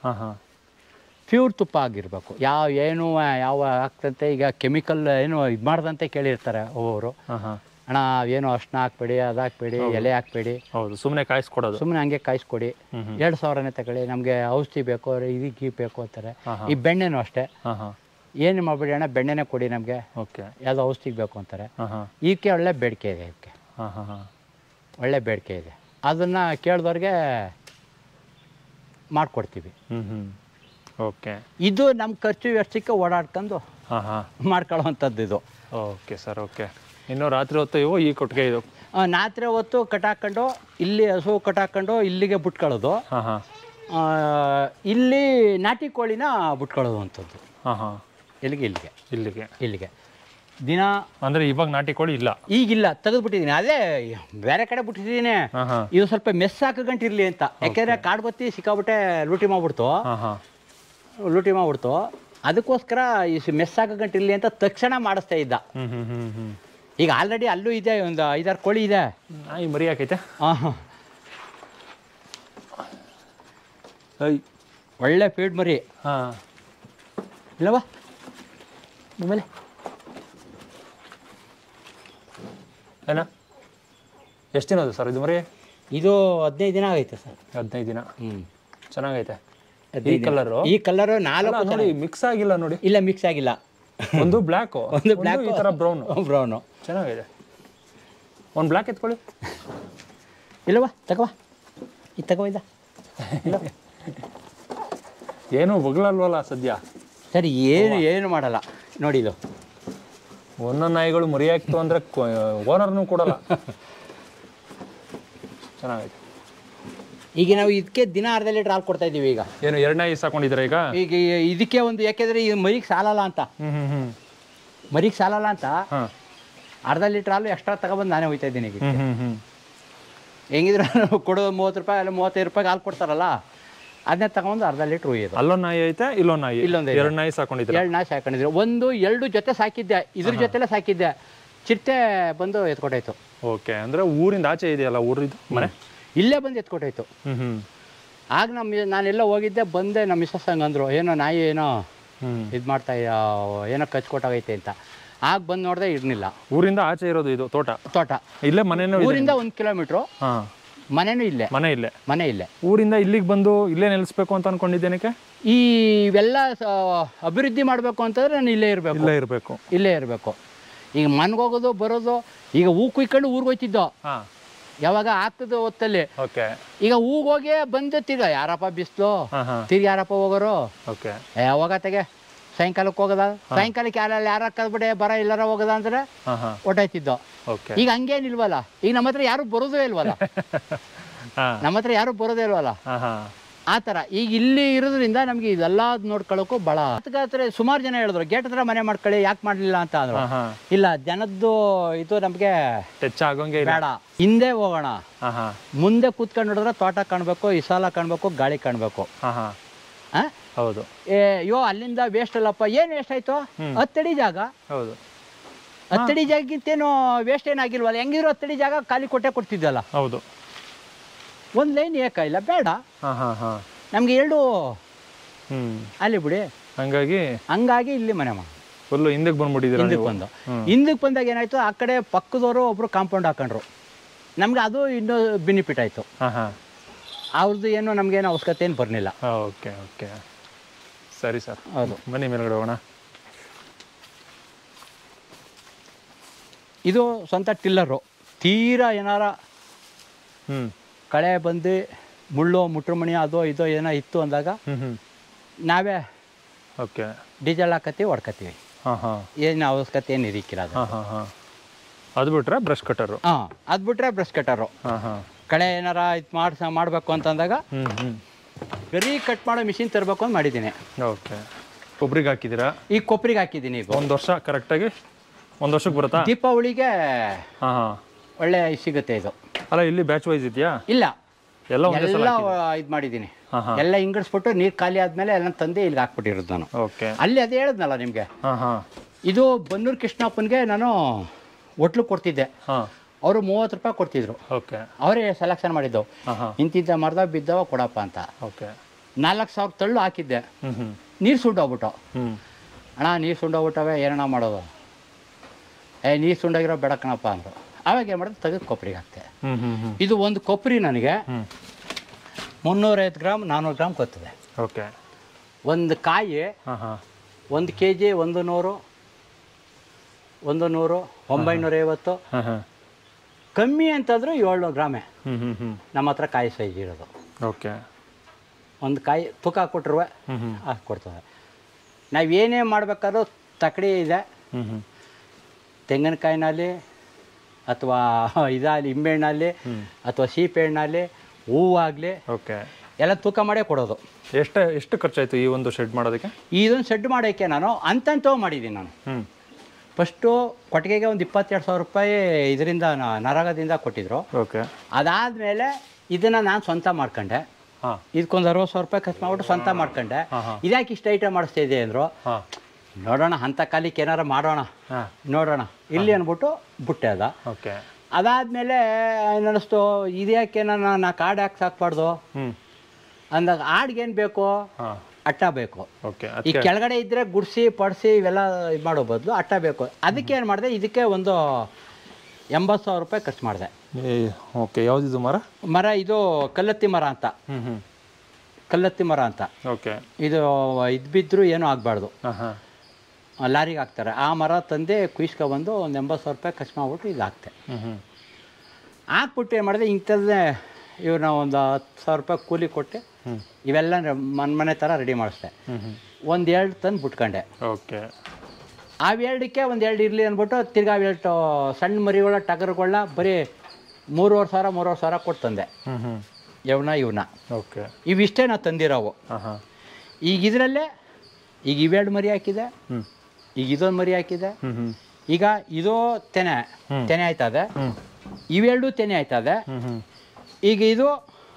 ಹಾಂ ಹಾಂ ಪ್ಯೂರ್ ತುಪ್ಪ ಆಗಿರಬೇಕು ಯಾವ ಏನು ಯಾವ ಆಗ್ತಂತೆ ಈಗ ಕೆಮಿಕಲ್ ಏನು ಇದು ಮಾಡ್ದಂತೆ ಕೇಳಿರ್ತಾರೆ ಒಬ್ಬೊಬ್ರು ಹಾಂ ಹಾಂ ಅಣ್ಣ ಏನು ಅರ್ಶಿನ ಹಾಕ್ಬೇಡಿ ಅದು ಹಾಕ್ಬೇಡಿ ಎಲೆ ಹಾಕ್ಬೇಡಿ ಹೌದು ಸುಮ್ಮನೆ ಕಾಯಿಸ್ಕೊಡೋದು ಸುಮ್ಮನೆ ಹಂಗೆ ಕಾಯಿಸ್ಕೊಡಿ ಹ್ಮ್ ಹ್ಮ್. ಎರಡು ಸಾವಿರನೇ ತಗೊಳ್ಳಿ ನಮಗೆ ಔಷಧಿ ಬೇಕು ಇದಕ್ಕೆ ಬೇಕು ಅಂತಾರೆ ಹಾಂ ಹಾಂ ಈ ಬೆಣ್ಣೆನೂ ಅಷ್ಟೇ ಹಾಂ ಹಾಂ ಏನು ಮಾಡಬೇಡಿ ಅಣ್ಣ ಬೆಣ್ಣೆನೇ ಕೊಡಿ ನಮಗೆ ಓಕೆ ಯಾವುದೋ ಔಷಧಿಗೆ ಬೇಕು ಅಂತಾರೆ ಹಾಂ ಹಾಂ ಈಕೆ ಒಳ್ಳೆ ಬೇಡಿಕೆ ಇದೆ ಇವಕ್ಕೆ ಹಾಂ ಹಾಂ ಹಾಂ ಒಳ್ಳೆ ಬೇಡಿಕೆ ಇದೆ ಅದನ್ನು ಕೇಳಿದವ್ರಿಗೆ ಮಾಡಿಕೊಡ್ತೀವಿ ಹ್ಞೂ ಹ್ಞೂ ಓಕೆ ಇದು ನಮ್ಮ ಖರ್ಚು ವೆಚ್ಚಕ್ಕೆ ಓಡಾಡ್ಕೊಂಡು ಹಾಂ ಹಾಂ ಮಾಡ್ಕೊಳ್ಳೋವಂಥದ್ದು ಇದು ಓಕೆ ಸರ್ ಓಕೆ ಇನ್ನು ರಾತ್ರಿ ಹೊತ್ತು ಇವು ಈ ಕೊಟ್ಟಿಗೆ ಇದು ಆ, ನಾತ್ರೆ ಹೊತ್ತು ಕಟಾಕೊಂಡು ಇಲ್ಲಿ ಹಸು ಕಟಾಕೊಂಡು ಇಲ್ಲಿಗೆ ಬಿಟ್ಕೊಳ್ಳೋದು ಹಾಂ ಹಾಂ ಆ, ಇಲ್ಲಿ ನಾಟಿ ಕೋಳಿನ ಬಿಟ್ಕೊಳ್ಳೋದು ಅಂಥದ್ದು ಹಾಂ ಹಾಂ ಎಲ್ಲಿಗೆ ಇಲ್ಲಿಗೆ ಇಲ್ಲಿಗೆ ಇಲ್ಲಿಗೆ ದಿನ ಅಂದರೆ ಇವಾಗ ನಾಟಿ ಕೋಳಿ ಇಲ್ಲ ಈಗಿಲ್ಲ ತೆಗೆದುಬಿಟ್ಟಿದ್ದೀನಿ ಅದೇ ಬೇರೆ ಕಡೆ ಬಿಟ್ಟಿದ್ದೀನಿ ಹಾಂ ಹಾಂ ಇದು ಸ್ವಲ್ಪ ಮೆಸ್ ಹಾಕಗಂಟು ಇರಲಿ ಅಂತ ಯಾಕೆಂದರೆ ಕಾಡ್ಬತ್ತಿ ಸಿಕ್ಕಾಬಿಟ್ಟೆ ಲೂಟಿ ಮಾಡ್ಬಿಡ್ತು ಹಾಂ ಹಾಂ ಲೂಟಿ ಮಾಡ್ಬಿಡ್ತು ಅದಕ್ಕೋಸ್ಕರ ಈ ಮೆಸ್ ಹಾಕಗಂಟು ಇರಲಿ ಅಂತ ತಕ್ಷಣ ಮಾಡಿಸ್ತಾ ಇದ್ದ ಹ್ಞೂ ಹ್ಞೂ ಹ್ಞೂ ಹ್ಞೂ ಈಗ ಆಲ್ರೆಡಿ ಅಲ್ಲೂ ಇದೆ ಒಂದು ಐದಾರು ಕೋಳಿ ಇದೆ ನಾಯಿ ಮರಿ ಹಾಕೈತೆ ಹಾಂ ಐ ಒಳ್ಳೆ ಫೀಡ್ ಮರಿ ಹಾಂ ಇಲ್ಲವಾ ನಿಮ್ಮಲ್ಲಿ ಏನ ಎಷ್ಟು ದಿನ ಅದು ಸರ್ ಇದು ಮರಿ ಇದು ಹದಿನೈದು ದಿನ ಆಗೈತೆ ಸರ್ ಹದಿನೈದು ದಿನ ಹ್ಞೂ ಚೆನ್ನಾಗೈತೆ ಈ ಕಲರು ಈ ಕಲರು ನಾಲ್ಕು ನೋಡಿ ಮಿಕ್ಸ್ ಆಗಿಲ್ಲ ನೋಡಿ ಇಲ್ಲ ಮಿಕ್ಸ್ ಆಗಿಲ್ಲ ಒಂದು ಬ್ಲ್ಯಾಕು ಒಂದು black. ಈ ಥರ ಬ್ರೌನ್ ಬ್ರೌನು ಚೆನ್ನಾಗಿದೆ ಒಂದು ಬ್ಲ್ಯಾಕ್ ಎತ್ಕೊಳ್ಳಿ ಇಲ್ಲವಾ ತಗವಾ ಇದು ತಗೋ ಇದ್ದ ಏನೂ ಬಗ್ಲಲ್ವಲ್ಲ ಸದ್ಯ ಸರಿ ಏನು ಏನು ಮಾಡಲ್ಲ ನೋಡಿ ಇದು ಒಂದೊಂದು ನಾಯಿಗಳು ಮರಿ ಹಾಕ್ತು ಅಂದರೆ ಓನರ್ನು ಕೊಡಲ್ಲ ಚೆನ್ನಾಗೈತೆ ಈಗ ನಾವು ಇದಕ್ಕೆ ದಿನ ಅರ್ಧ ಲೀಟ್ರ್ ಹಾಲು ಕೊಡ್ತಾ ಇದ್ದೀವಿ ಈಗ ಏನು ಎರಡು ನಾಯಿ ಸಾಕೊಂಡಿದ್ದೀರಾ ಈಗ ಈಗ ಈ- ಇದಕ್ಕೆ ಒಂದು ಯಾಕೆಂದ್ರೆ ಈ ಮರಿಗೆ ಸಾಲಲ್ಲ ಅಂತ ಹ್ಞೂ ಹ್ಞೂ ಹ್ಞೂ ಮರಿಗೆ ಸಾಲಲ್ಲ ಅಂತ ಹಾಂ ಅರ್ಧ ಲೀಟ್ರ್ ಹಾಲು ಎಕ್ಸ್ಟ್ರಾ ತಗೊಬಂದು ನಾನೇ ಹೋಯ್ತಾ ಇದ್ದೀನಿ ಈಗ ಹ್ಞೂ ಹ್ಞೂ ಹ್ಞೂ ಹೆಂಗಿದ್ರು ಕೊಡೋದು ಮೂವತ್ತು ರೂಪಾಯಿ ಅಲ್ಲ ಮೂವತ್ತೈದು ರೂಪಾಯಿಗೆ ಹಾಲು ಕೊಡ್ತಾರಲ್ಲ ಅದನ್ನೇ ತಗೊಂಡು ಅರ್ಧ ಲೀಟ್ರ್ ಒಯ್ಯೋದು ಅಲ್ಲೊಂದು ನಾಯಿ ಐತೆ ಇಲ್ಲೊಂದು ನಾಯಿ ಇಲ್ಲೊಂದು ಐತೆ. ಎರಡು ನಾಯಿ ಸಾಕೊಂಡಿದ್ದೀರಾ ಎರಡು ನಾಯಿ ಸಾಕೊಂಡಿದ್ರು ಒಂದು ಎರಡು ಜೊತೆ ಸಾಕಿದ್ದೆ ಇದ್ರ ಜೊತೆಲೆ ಸಾಕಿದ್ದೆ ಚಿಟ್ಟೆ ಬಂದು ಎತ್ಕೊಟಾಯ್ತು ಓಕೆ ಅಂದರೆ ಊರಿಂದ ಆಚೆ ಇದೆಯಲ್ಲ ಊರಿದು ಮನೆ ಇಲ್ಲೇ ಬಂದು ಎತ್ಕೊಟಾಯ್ತು ಹ್ಞೂ ಹ್ಞೂ ಆಗ ನಮ್ಮ ನಾನೆಲ್ಲ ಹೋಗಿದ್ದೆ ಬಂದೆ ನಮ್ಮ ಮಿಸ್ಸಸ್ ಹಂಗಂದ್ರು ಏನೋ ನಾಯಿ ಏನೋ ಹ್ಞೂ ಇದು ಮಾಡ್ತಾ ಏನೋ ಕಚ್ಕೊಟ್ಟಾಗೈತೆ ಅಂತ ಆಗ ಬಂದು ನೋಡಿದೆ ಇರ್ನಿಲ್ಲ ಊರಿಂದ ಆಚೆ ಇರೋದು ಇದು ತೋಟ ತೋಟ ಇಲ್ಲೇ ಮನೆನೂ ಇದೆ ಊರಿಂದ ಒಂದು ಕಿಲೋಮೀಟ್ರು ಹಾಂ ಮನೆನೂ ಇಲ್ಲೇ ಮನೆ ಇಲ್ಲೇ ಮನೆ ಇಲ್ಲೇ ಊರಿಂದ ಇಲ್ಲಿಗೆ ಬಂದು ಇಲ್ಲೇ ನೆಲೆಸ್ಬೇಕು ಅಂತ ಅನ್ಕೊಂಡಿದ್ದೇನಕ್ಕೆ ಈ ಇವೆಲ್ಲ ಸ- ಅಭಿವೃದ್ಧಿ ಮಾಡಬೇಕು ಅಂತಂದ್ರೆ ನಾನು ಇಲ್ಲೇ ಇರಬೇಕು ಇಲ್ಲೇ ಇರಬೇಕು ಇಲ್ಲೇ ಇರಬೇಕು ಈಗ ಮನ್ಗೋಗೋದು ಬರೋದು ಈಗ ಹೂ ಕುಯ್ಕೊಂಡು ಊರಿಗೆ ಹೋಯ್ತಿದ್ದೋ ಹಾಂ ಯಾವಾಗ ಆಗ್ತದೆ ಹೊತ್ತಲ್ಲಿ ಓಕೆ ಈಗ ಊಗೆ ಹೋಗಿ ಬಂದು ತಿರ್ಗ ಯಾರಪ್ಪ ಬಿಸ್ಲು ಹಾಂ ಹಾಂ ತಿರ್ಗಿ ಯಾರಪ್ಪ ಹೋಗೋರು ಓಕೆ ಯಾವಾಗ ತೆಗೆ ಸಾಯಂಕಾಲಕ್ಕೆ ಹೋಗೋದ ಸಾಯಂಕಾಲಕ್ಕೆ ಯಾರ ಯಾರ ಕಲ್ಬಿಡೆ ಬರ ಎಲ್ಲಾರ ಹೋಗೋದ ಅಂದ್ರೆ ಹಾಂ ಹಾಂ ಹೊಟ್ಟಾಯ್ತಿದ್ದೋ ಓಕೆ ಈಗ ಹಂಗೇನಿಲ್ವಲ್ಲ ಈಗ ನಮ್ಮ ಹತ್ರ ಯಾರು ಬರೋದೇ ಇಲ್ವಲ್ಲ ಹಾಂ ನಮ್ಮ ಹತ್ರ ಯಾರು ಬರೋದೇ ಇಲ್ವಲ್ಲ ಹಾಂ ಹಾಂ ಆ ಥರ ಈಗ ಇಲ್ಲಿ ಇರೋದ್ರಿಂದ ನಮಗೆ ಇದೆಲ್ಲ ನೋಡ್ಕೊಳ್ಳೋಕ್ಕೂ ಭಾಳ ಹತ್ರ ಸುಮಾರು ಜನ ಹೇಳಿದ್ರು ಗೇಟ್ ಹತ್ರ ಮನೆ ಮಾಡ್ಕೊಳ್ಳಿ ಯಾಕೆ ಮಾಡಲಿಲ್ಲ ಅಂತ ಅಂದ್ರು ಹಾಂ ಹಾಂ ಇಲ್ಲ ಜನದ್ದು ಇದು ನಮಗೆ ಟಚ್ ಆಗೋಂಗೆ ಇಲ್ಲ ಬೇಡ ಹಿಂದೆ ಹೋಗೋಣ ಹಾಂ ಹಾಂ ಮುಂದೆ ಕೂತ್ಕೊಂಡು ನೋಡಿದ್ರೆ ತೋಟ ಕಾಣಬೇಕು ಇಸಾಲ ಕಾಣಬೇಕು ಗಾಳಿ ಕಾಣಬೇಕು ಹಾಂ ಹಾಂ ಹಾಂ ಹೌದು ಏ ಅಯ್ಯೋ ಅಲ್ಲಿಂದ ವೇಸ್ಟ್ ಅಲ್ಲಪ್ಪ ಏನು ವೇಸ್ಟ್ ಆಯಿತು ಹತ್ತಡಿ ಜಾಗ ಹೌದು ಹತ್ತಡಿ ಜಾಗಕ್ಕಿಂತೇನು ವೇಸ್ಟ್ ಏನಾಗಿಲ್ವಲ್ಲ ಹೆಂಗಿದ್ರು ಹತ್ತಡಿ ಜಾಗ ಖಾಲಿ ಕೊಟ್ಟೆ ಕೊಡ್ತಿದ್ದಲ್ಲ ಹೌದು ಒಂದು ಲೈನ್ ಏಕ ಇಲ್ಲ ಬೇಡ ಹಾಂ ಹಾಂ ಹಾಂ ನಮಗೆ ಎರಡು ಹ್ಞೂ ಅಲ್ಲಿ ಬಿಡಿ ಹಂಗಾಗಿ ಹಂಗಾಗಿ ಇಲ್ಲಿ ಮನೆ ಮಾಡಿ ಫುಲ್ಲು ಹಿಂದಕ್ಕೆ ಬಂದ್ಬಿಟ್ಟಿದ್ದೀರಾ ಹಿಂದಕ್ಕೆ ನೀವು ಬಂದು ಹ್ಮ್. ಹಿಂದಕ್ಕೆ ಬಂದಾಗ ಏನಾಯ್ತು ಆ ಕಡೆ ಪಕ್ಕದವರು ಒಬ್ರು ಕಾಂಪೌಂಡ್ ಹಾಕೊಂಡ್ರು ನಮ್ಗೆ ಅದು ಇನ್ನೂ ಬೆನಿಫಿಟ್ ಆಯಿತು ಹಾಂ ಹಾಂ ಅವ್ರದ್ದು ಏನು ನಮಗೇನು ಅವಶ್ಯಕತೆ ಏನು ಬರಲಿಲ್ಲ ಓಕೆ ಓಕೆ ಸರಿ ಸರ್ ಹೌದು ಬನ್ನಿ ಮೇಲ್ಗಡೆ ಹೋಗೋಣ ಇದು ಸ್ವಂತ ಟಿಲ್ಲರು ತೀರಾ ಏನಾರ ಹ್ಞೂ ಕಳೆ ಬಂದು ಮುಳ್ಳು ಮುಟ್ರಮಣಿ ಅದೋ ಇದೋ ಏನೋ ಇತ್ತು ಅಂದಾಗ ಹ್ಞೂ ಹ್ಞೂ ನಾವೇ ಓಕೆ ಡೀಸೆಲ್ ಹಾಕತ್ತೀವಿ ಹೊಡ್ಕತ್ತೀವಿ ಹಾಂ ಹಾಂ ಏನು ಅವಶ್ಯಕತೆ ಏನು ಇರಿಕ್ಕಿಲ್ಲ ಅದು ಹಾಂ ಹಾಂ ಹಾಂ ಅದು ಬಿಟ್ರೆ ಬ್ರಷ್ ಕಟ್ಟರು ಹಾಂ ಅದು ಬಿಟ್ರೆ ಬ್ರಷ್ ಕಟ್ಟರು ಹಾಂ ಹಾಂ ಕಳೆ ಏನಾರ ಇದು ಮಾಡ್ಸ ಮಾಡಬೇಕು ಅಂತಂದಾಗ ಹ್ಞೂ ಹ್ಞೂ ಗರಿ ಕಟ್ ಮಾಡೋ ಮಿಷಿನ್ ತರಬೇಕು ಅಂತ ಮಾಡಿದ್ದೀನಿ ಓಕೆ ಒಬ್ರಿಗೆ ಹಾಕಿದ್ದೀರಾ ಈಗ ಕೊಬ್ಬರಿಗೆ ಹಾಕಿದ್ದೀನಿ ಈಗ ಒಂದು ವರ್ಷ ಕರೆಕ್ಟಾಗಿ ಒಂದು ವರ್ಷಕ್ಕೆ ಬರುತ್ತಾ ದೀಪಾವಳಿಗೆ ಹಾಂ ಹಾಂ ಒಳ್ಳೆ ಸಿಗುತ್ತೆ ಇದು ಅಲ್ಲ ಇಲ್ಲಿ ಬ್ಯಾಚ್ ವೈಸ್ ಇದೆಯಾ ಇಲ್ಲ ಎಲ್ಲ ಒಂದೇ ಸಲ ಎಲ್ಲ ಇದು ಮಾಡಿದ್ದೀನಿ ಹಾಂ ಹಾಂ ಎಲ್ಲ ಹಿಂಗಡಿಸ್ಬಿಟ್ಟು ನೀರು ಖಾಲಿ ಆದಮೇಲೆ ಎಲ್ಲ ತಂದು ಇಲ್ಲಿಗೆ ಹಾಕ್ಬಿಟ್ಟಿರೋದು ನಾನು ಓಕೆ ಅಲ್ಲಿ ಅದೇ ಹೇಳಿದ್ನಲ್ಲ ನಿಮಗೆ ಹಾಂ ಹಾಂ ಇದು ಬನ್ನೂರು ಕೃಷ್ಣಪ್ಪನಿಗೆ ನಾನು ಒಟ್ಲು ಕೊಡ್ತಿದ್ದೆ ಹಾಂ ಅವರು ಮೂವತ್ತು ರೂಪಾಯಿ ಕೊಡ್ತಿದ್ರು ಓಕೆ ಅವರೇ ಸೆಲೆಕ್ಷನ್ ಮಾಡಿದ್ದು ಹಾಂ ಹಾಂ ಇಂತಿದ್ದ ಮರದ ಬಿದ್ದವ ಕೊಡಪ್ಪ ಅಂತ ಓಕೆ ನಾಲ್ಕು ಸಾವಿರ ತಳ್ಳು ಹಾಕಿದ್ದೆ ಹ್ಮ್ ಹ್ಮ್ ನೀರು ಸುಂಡೋಗ್ಬಿಟ್ಟು ಹ್ಮ್ ಅಣ್ಣ ನೀರು ಸುಂಡೋಗ್ಬಿಟ್ಟವೆ ಏನಣ್ಣ ಮಾಡೋದು ಏ ನೀರು ಸುಂಡೋಗಿರೋ ಬೇಡ ಕಣಪ್ಪ ಅಂದರು ಆವಾಗ ಏನು ಮಾಡಿದೆ ತೆಗೆದು ಕೊಬ್ಬರಿಗೆ ಹಾಕ್ತೆ ಹ್ಮ್ ಹ್ಮ್ ಹ್ಮ್ ಇದು ಒಂದು ಕೊಬ್ಬರಿ ನನಗೆ ಹ್ಮ್ ಮುನ್ನೂರೈವತ್ತು ಗ್ರಾಮ್ ನಾನ್ನೂರು ಗ್ರಾಮ್ ಕೊತ್ತದೆ ಓಕೆ ಒಂದು ಕಾಯಿ ಹಾಂ ಹಾಂ ಒಂದು ಕೆ ಜಿ ಒಂದು ನೂರು ಒಂದು ನೂರು ಒಂಬೈನೂರೈವತ್ತು ಹಾಂ ಹಾಂ ಕಮ್ಮಿ ಅಂತಂದ್ರೆ ಏಳ್ನೂರು ಗ್ರಾಮೇ ಹ್ಮ್ ಹ್ಮ್ ಹ್ಮ್ ನಮ್ಮ ಹತ್ರ ಕಾಯಿ ಸೈಜ್ ಇರೋದು ಓಕೆ ಒಂದು ಕಾಯಿ ತೂಕ ಕೊಟ್ಟರು ಹ್ಮ್ ಹ್ಮ್ ಕೊಡ್ತದೆ ನಾವು ಏನೇ ಮಾಡಬೇಕಾದ್ರೂ ತಕಡಿ ಇದೆ ಹ್ಮ್ ಹ್ಮ್ ತೆಂಗಿನಕಾಯಿನಲ್ಲಿ ಅಥವಾ ಇದಾಗಲಿ ನಿಂಬೆಹಣ್ಣಲ್ಲಿ ಹ್ಮ್. ಅಥವಾ ಸೀಬೆಹಣ್ಣಲ್ಲಿ ಹೂವಾಗಲಿ ಓಕೆ ಎಲ್ಲ ತೂಕ ಮಾಡೇ ಕೊಡೋದು ಎಷ್ಟು ಎಷ್ಟು ಖರ್ಚಾಯ್ತು ಈ ಒಂದು ಶೆಡ್ ಮಾಡೋದಕ್ಕೆ ಇದೊಂದು ಸೆಡ್ ಮಾಡೋಕ್ಕೆ ನಾನು ಅಂತಂತವ್ ಮಾಡಿದ್ದೀನಿ ನಾನು ಹ್ಮ್ ಫಸ್ಟು ಕೊಟ್ಟಿಗೆಗೆ ಒಂದು ಇಪ್ಪತ್ತೆರಡು ಸಾವಿರ ರೂಪಾಯಿ ಇದರಿಂದ ನ- ನರಗದಿಂದ ಕೊಟ್ಟಿದ್ರು ಓಕೆ ಅದಾದಮೇಲೆ ಇದನ್ನು ನಾನು ಸ್ವಂತ ಮಾಡ್ಕೊಂಡೆ ಹಾಂ ಇದಕ್ಕೊಂದು ಅರವತ್ತು ಸಾವಿರ ರೂಪಾಯಿ ಖರ್ಚು ಮಾಡ್ಬಿಟ್ಟು ಸ್ವಂತ ಮಾಡ್ಕೊಂಡೆ ಹಾಂ ಹಾಂ ಇದ್ಯಾಕೆ ಇಷ್ಟು ಐಟಮ್ ಮಾಡಿಸ್ತಾ ಇದೆ ಅಂದರು ಹಾಂ ನೋಡೋಣ ಅಂಥ ಕಾಲಿಕ್ಕೆ ಏನಾರ ಮಾಡೋಣ ಹಾಂ ನೋಡೋಣ ಇಲ್ಲಿ ಅಂದ್ಬಿಟ್ಟು ಬಿಟ್ಟೆ ಅದ ಓಕೆ ಅದಾದಮೇಲೆ ಅನ್ನಿಸ್ತು ಇದ್ಯಾಕೆ ನಾನು ನಾ ಕಾಡು ಯಾಕೆ ಸಾಕ್ಬಾರ್ದು ಹ್ಮ್ ಅಂದಾಗ ಆಡ್ಗೇನು ಬೇಕು ಹಾಂ ಅಟ್ಟ ಬೇಕು ಓಕೆ ಈ ಕೆಳಗಡೆ ಇದ್ದರೆ ಗುಡಿಸಿ ಪಡಿಸಿ ಇವೆಲ್ಲ ಇದು ಮಾಡೋ ಬದಲು ಅಟ್ಟ ಬೇಕು ಅದಕ್ಕೆ ಏನು ಮಾಡಿದೆ ಇದಕ್ಕೆ ಒಂದು ಎಂಬತ್ತು ಸಾವಿರ ರೂಪಾಯಿ ಖರ್ಚು ಮಾಡಿದೆ ಓಕೆ ಯಾವ್ದಿದು ಮರ ಮರ ಇದು ಕಲ್ಲತ್ತಿ ಮರ ಅಂತ ಹ್ಮ್ ಹ್ಮ್ ಕಲ್ಲತ್ತಿ ಮರ ಅಂತ ಓಕೆ ಇದು ಇದು ಬಿದ್ದರೂ ಏನೂ ಆಗಬಾರ್ದು ಹಾಂ ಹಾಂ ಲಾರಿಗೆ ಹಾಕ್ತಾರೆ ಆ ಮರ ತಂದೆ ಕುಯ್ಸ್ಕೊಬಂದು ಒಂದು ಎಂಬತ್ತು ಸಾವಿರ ರೂಪಾಯಿ ಖರ್ಚು ಮಾಡ್ಬಿಟ್ಟು ಇದು ಹಾಕ್ತೆ ಹ್ಮ್ ಹ್ಮ್ ಹಾಕ್ಬಿಟ್ಟು ಏನು ಮಾಡಿದೆ ಇಂಥದ್ದೇ ಇವ್ರನ್ನ ಒಂದು ಹತ್ತು ಸಾವಿರ ರೂಪಾಯಿ ಕೂಲಿ ಕೊಟ್ಟು ಹ್ಮ್ ಇವೆಲ್ಲ ಮನೆ ಮನೆ ಥರ ರೆಡಿ ಮಾಡಿಸ್ದೆ ಹ್ಮ್ ಹ್ಮ್ ಒಂದು ಎರಡು ತಂದು ಬಿಟ್ಕೊಂಡೆ ಓಕೆ ಆ ಎರಡಕ್ಕೆ ಒಂದು ಎರಡು ಇರಲಿ ಅಂದ್ಬಿಟ್ಟು ತಿರ್ಗಾ ಎರಡು ಸಣ್ಣ ಮರಿಗಳ ಟಗರುಗಳನ್ನ ಬರೀ ಮೂರುವರೆ ಸಾವಿರ ಮೂರುವರೆ ಸಾವಿರ ಕೊಟ್ಟು ತಂದೆ ಹ್ಮ್ ಹ್ಮ್ ಇವನ್ನ ಇವನ್ನ ಓಕೆ ಇವಿಷ್ಟೇ ನಾವು ತಂದಿರೋವು ಹಾಂ ಹಾಂ ಈಗ ಇದರಲ್ಲೇ ಈಗ ಇವೆರಡು ಮರಿ ಹಾಕಿದೆ ಹ್ಮ್ ಈಗ ಇದೊಂದು ಮರಿ ಹಾಕಿದೆ ಹ್ಮ್ ಹ್ಮ್ ಈಗ ಇದು ತೆನೆ ಹ್ಮ್. ತೆನೆ ಆಯ್ತದೆ ಹ್ಮ್ ಇವೆರಡು ತೆನೆ ಆಯ್ತದೆ ಹ್ಮ್ ಹ್ಮ್ ಈಗ ಇದು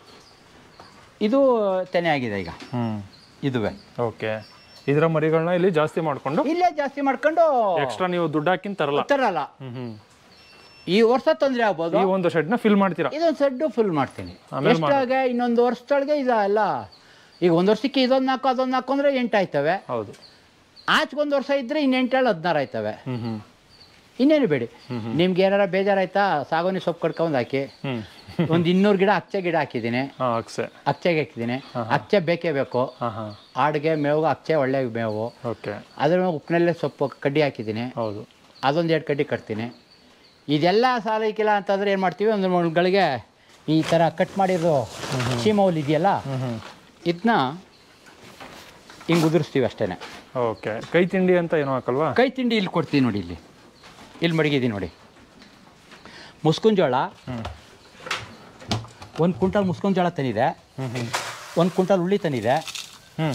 ಇದು ತೆನೆ ಆಗಿದೆ ಈಗ ಹ್ಮ್ ಇದುವೆ ಓಕೆ ಇದರ ಮರಿಗಳನ್ನ ಇಲ್ಲಿ ಜಾಸ್ತಿ ಮಾಡ್ಕೊಂಡು ಇಲ್ಲೇ ಜಾಸ್ತಿ ಮಾಡ್ಕೊಂಡು ಎಕ್ಸ್ಟ್ರಾ ನೀವು ದುಡ್ಡು ಹಾಕಿನ ತರಲ್ಲ ತರಲ್ಲ ಹ್ಮ್ ಹ್ಮ್ ಈ ವರ್ಷ ತೊಂದರೆ ಆಗ್ಬೋದು ಈ ಒಂದು ಶೆಡ್ನ ಫಿಲ್ ಮಾಡ್ತೀರಾ ಇದೊಂದು ಸೆಡ್ಡು ಫುಲ್ ಮಾಡ್ತೀನಿ ಆಮೇಲೆ ಎಷ್ಟಾಗೆ ಇನ್ನೊಂದು ವರ್ಷದೊಳಗೆ ಇದಲ್ಲ ಈಗ ಒಂದು ವರ್ಷಕ್ಕೆ ಇದೊಂದು ನಾಲ್ಕು ಅದೊಂದು ನಾಲ್ಕು ಅಂದರೆ ಎಂಟು ಆಯ್ತವೆ ಹೌದು ಆಚೆಗೊಂದು ವರ್ಷ ಇದ್ದರೆ ಇನ್ನು ಎಂಟೇಳು ಹದಿನಾರು ಆಯ್ತವೆ ಹ್ಮ್ ಹ್ಮ್ ಇನ್ನೇನು ಬೇಡಿ ನಿಮ್ಗೆ ಏನಾರ ಬೇಜಾರಾಯ್ತಾ ಸಾಗೋನಿ ಸೊಪ್ಪು ಕಡ್ಕೊಂಡು ಹಾಕಿ ಹ್ಮ್ ಒಂದು ಇನ್ನೂರು ಗಿಡ ಅಚ್ಚೆ ಗಿಡ ಹಾಕಿದ್ದೀನಿ ಹಾಂ ಅಕ್ಸೆ ಅಚ್ಚೆಗೆ ಹಾಕಿದ್ದೀನಿ ಅಚ್ಚೆ ಬೇಕೇ ಬೇಕು ಹಾಂ ಹಾಂ ಆಡಿಗೆ ಮೇವು ಅಚ್ಚೆ ಒಳ್ಳೆ ಮೇವು ಓಕೆ ಅದ್ರ ಮೇಲೆ ಉಪ್ಪಿನಲ್ಲೇ ಸೊಪ್ಪು ಕಡ್ಡಿ ಹಾಕಿದ್ದೀನಿ ಹೌದು ಅದೊಂದು ಎರಡು ಕಡ್ಡಿ ಕಟ್ತೀನಿ ಇದೆಲ್ಲ ಸಾಲಕ್ಕಿಲ್ಲ ಅಂತಂದ್ರೆ ಏನು ಮಾಡ್ತೀವಿ ಒಂದು ಮೂರು ಗಳಿಗೆ ಈ ಥರ ಕಟ್ ಮಾಡಿರೋ ಸೀಮೌಲ್ ಇದೆಯಲ್ಲ ಹ್ಮ್ ಹ್ಮ್ ಇದನ್ನ ಹಿಂಗೆ ಉದುರಿಸ್ತೀವಿ ಅಷ್ಟೇ ಓಕೆ ಕೈ ತಿಂಡಿ ಅಂತ ಏನೋ ಹಾಕಲ್ವಾ ಕೈ ತಿಂಡಿ ಇಲ್ಲಿ ಕೊಡ್ತೀವಿ ನೋಡಿ ಇಲ್ಲಿ ಇಲ್ಲಿ ಮಡಗಿದ್ದೀನಿ ನೋಡಿ ಮುಸ್ಕಿನ ಜೋಳ ಹ್ಮ್ ಒಂದು ಕ್ವಿಂಟಲ್ ಮುಸ್ಕಿನ ಜೋಳ ತಂದಿದೆ ಹ್ಮ್ ಹ್ಮ್ ಒಂದು ಕ್ವಿಂಟಲ್ ಉಳ್ಳಿ ತಂದಿದೆ ಹ್ಮ್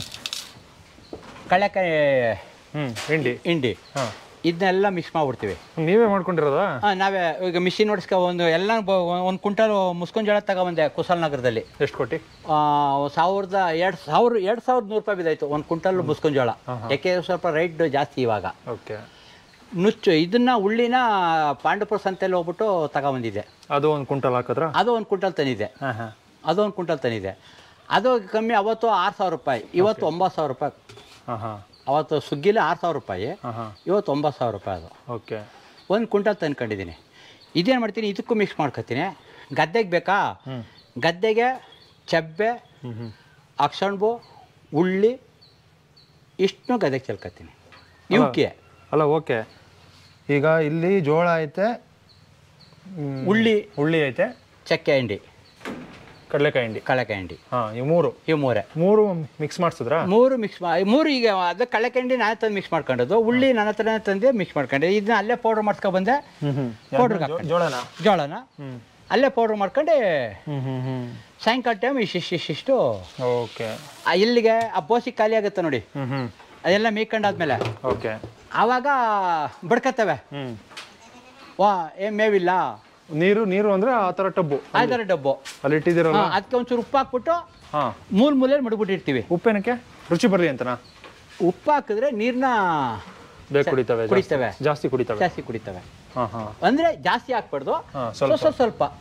ಕಡಲೆಕಾಯಿ ಹ್ಮ್ ಹಿಂಡಿ ಹಿಂಡಿ ಹಾಂ ಇದನ್ನೆಲ್ಲ ಮಿಕ್ಸ್ ಮಾಡಿಬಿಡ್ತೀವಿ ನೀವೇ ಮಾಡ್ಕೊಂಡಿರೋದಾ ಹಾಂ ನಾವೇ ಈಗ ಮಿಷಿನ್ ಹೊಡ್ಸ್ಕೊ ಒಂದು ಎಲ್ಲ ಒಂದು ಕ್ವಿಂಟಲ್ ಮುಸ್ಕಿನ ಜೋಳ ತಗೊಬಂದೆ ಕುಶಾಲನಗರದಲ್ಲಿ ಎಷ್ಟು ಕೊಟ್ಟು ಆ, ಸಾವಿರದ ಎರಡು ಸಾವಿರ ಎರಡು ಸಾವಿರದ ನೂರು ರೂಪಾಯಿ ಬಿದ್ದಾಯ್ತು ಒಂದು ಕ್ವಿಂಟಲ್ ಮುಸ್ಕಿನ ಜೋಳ ಯಾಕೆ ಸ್ವಲ್ಪ ರೈಟ್ ಜಾಸ್ತಿ ಇವಾಗ ಓಕೆ ನುಚ್ಚು ಇದನ್ನ ಉಳ್ಳಿನ ಪಾಂಡವಪುರ ಸಂತೆಯಲ್ಲಿ ಹೋಗ್ಬಿಟ್ಟು ತಗೊಬಂದಿದ್ದೆ ಅದು ಒಂದು ಕುಂಟಲ್ ಹಾಕಿದ್ರಾ ಅದು ಒಂದು ಕ್ವಿಂಟಲ್ ತಂದಿದ್ದೆ ಹಾಂ ಹಾಂ ಅದು ಒಂದು ಕ್ವಿಂಟಲ್ ತಂದಿದ್ದೆ ಅದು ಕಮ್ಮಿ ಅವತ್ತು ಆರು ಸಾವಿರ ರೂಪಾಯಿ ಇವತ್ತು ಒಂಬತ್ತು ಸಾವಿರ ರೂಪಾಯಿ ಹಾಂ ಹಾಂ ಅವತ್ತು ಸುಗ್ಗಿಲಿ ಆರು ಸಾವಿರ ರೂಪಾಯಿ ಹಾಂ ಹಾಂ ಇವತ್ತು ಒಂಬತ್ತು ಸಾವಿರ ರೂಪಾಯಿ ಅದು ಓಕೆ ಒಂದು ಕ್ವಿಂಟಲ್ ತಂದ್ಕೊಂಡಿದ್ದೀನಿ ಇದೇನು ಮಾಡ್ತೀನಿ ಇದಕ್ಕೂ ಮಿಕ್ಸ್ ಮಾಡ್ಕೊತೀನಿ ಗದ್ದೆಗೆ ಬೇಕಾ ಹ್ಞೂ ಗದ್ದೆಗೆ ಚೆಬ್ಬೆ ಹ್ಞೂ ಹ್ಞೂ ಅಕ್ಷಣ್ಬು ಉಳ್ಳಿ ಇಷ್ಟನ್ನು ಗದ್ದೆಗೆ ಚೆಲ್ಕೊತೀನಿ ಇವಕ್ಕೆ ಅಲ್ಲ ಓಕೆ ಈಗ ಇಲ್ಲಿ ಜೋಳ ಐತೆ ಮ್, ಉಳ್ಳಿ ಉಳ್ಳಿ ಐತೆ ಚಕ್ಕೆ ಹಿಂಡಿ ಕಡಲೆಕಾಯಿ ಹಿಂಡಿ ಕಳಕಾಯಿ ಹಿಂಡಿ ಹಾಂ ಈ ಮೂರು ಇವು ಮೂರೇ ಮೂರು ಮಿಕ್ಸ್ ಮಾಡಿಸಿದ್ರಾ ಮೂರು ಮಿಕ್ಸ್ ಮೂರು ಈಗ ಅದು ಕಳಕಾಯಿ ಹಿಂಡಿ ನಾನು ತಂದು ಮಿಕ್ಸ್ ಮಾಡ್ಕೊಂಡದ್ದು ಉಳ್ಳಿ ನನ್ನ ಹತ್ರನೇ ತಂದು ಮಿಕ್ಸ್ ಮಾಡ್ಕೊಂಡೆ ಇದನ್ನ ಅಲ್ಲೇ ಪೌಡ್ರ್ ಮಾಡ್ಸ್ಕೊ ಬಂದೆ ಹ್ಞೂ ಹ್ಞೂ ಪೌಡ್ರ್ಗೆ ಹಾಕ್ಕೊಂಡೆ ಜೋಳನ ಜೋಳನ ಹ್ಞೂ ಅಲ್ಲೇ ಪೌಡ್ರ್ ಮಾಡ್ಕೊಂಡು ಹ್ಞೂ ಹ್ಞೂ ಹ್ಞೂ ಸಾಯಂಕಾಲ ಟೈಮ್ ಇಷ್ಟಿಷ್ಟು ಇಷ್ಟಿಷ್ಟು ಓಕೆ ಆ ಇಲ್ಲಿಗೆ ಆ ಬೋಸಿ ಖಾಲಿ ಆಗುತ್ತೆ ನೋಡಿ ಹ್ಞೂ ಹ್ಞೂ ಅದೆಲ್ಲ ಮೇಯ್ಕೊಂಡಾದ್ಮೇಲೆ ಓಕೆ ಆವಾಗ ಬಡ್ಕತ್ತವೆ ಹ್ಞೂ ವಾ ಏ ಮೇವಿಲ್ಲ ನೀರು ನೀರು ಅಂದರೆ ಆ ಥರ ಟಬ್ಬು ಆ ಥರ ಡಬ್ಬು ಅಲ್ಲಿ ಇಟ್ಟಿದ್ದೀರಲ್ಲ ಅದಕ್ಕೆ ಒಂಚೂರು ಉಪ್ಪು ಹಾಕ್ಬಿಟ್ಟು ಹಾಂ ಮೂಲ ಮೂಲೆಯಲ್ಲಿ ಮಡಗ್ಬಿಟ್ಟಿರ್ತೀವಿ ಉಪ್ಪೇನಕ್ಕೆ ರುಚಿ ಬರಲಿ ಅಂತನಾ ಉಪ್ಪು ಹಾಕಿದ್ರೆ ನೀರನ್ನ ಬೇಕು ಕುಡಿತವೆ ಜಾಸ್ತಿ. ಕುಡಿತವೆ ಜಾಸ್ತಿ ಕುಡಿತವೆ ಜಾಸ್ತಿ ಕುಡಿತವೆ ಹಾಂ ಹಾಂ ಅಂದರೆ ಜಾಸ್ತಿ ಹಾಕ್ಬಾರ್ದು ಹಾಂ ಸ್ವಲ್ಪ ಸ್ವಲ್ಪ ಸ್ವಲ್ಪ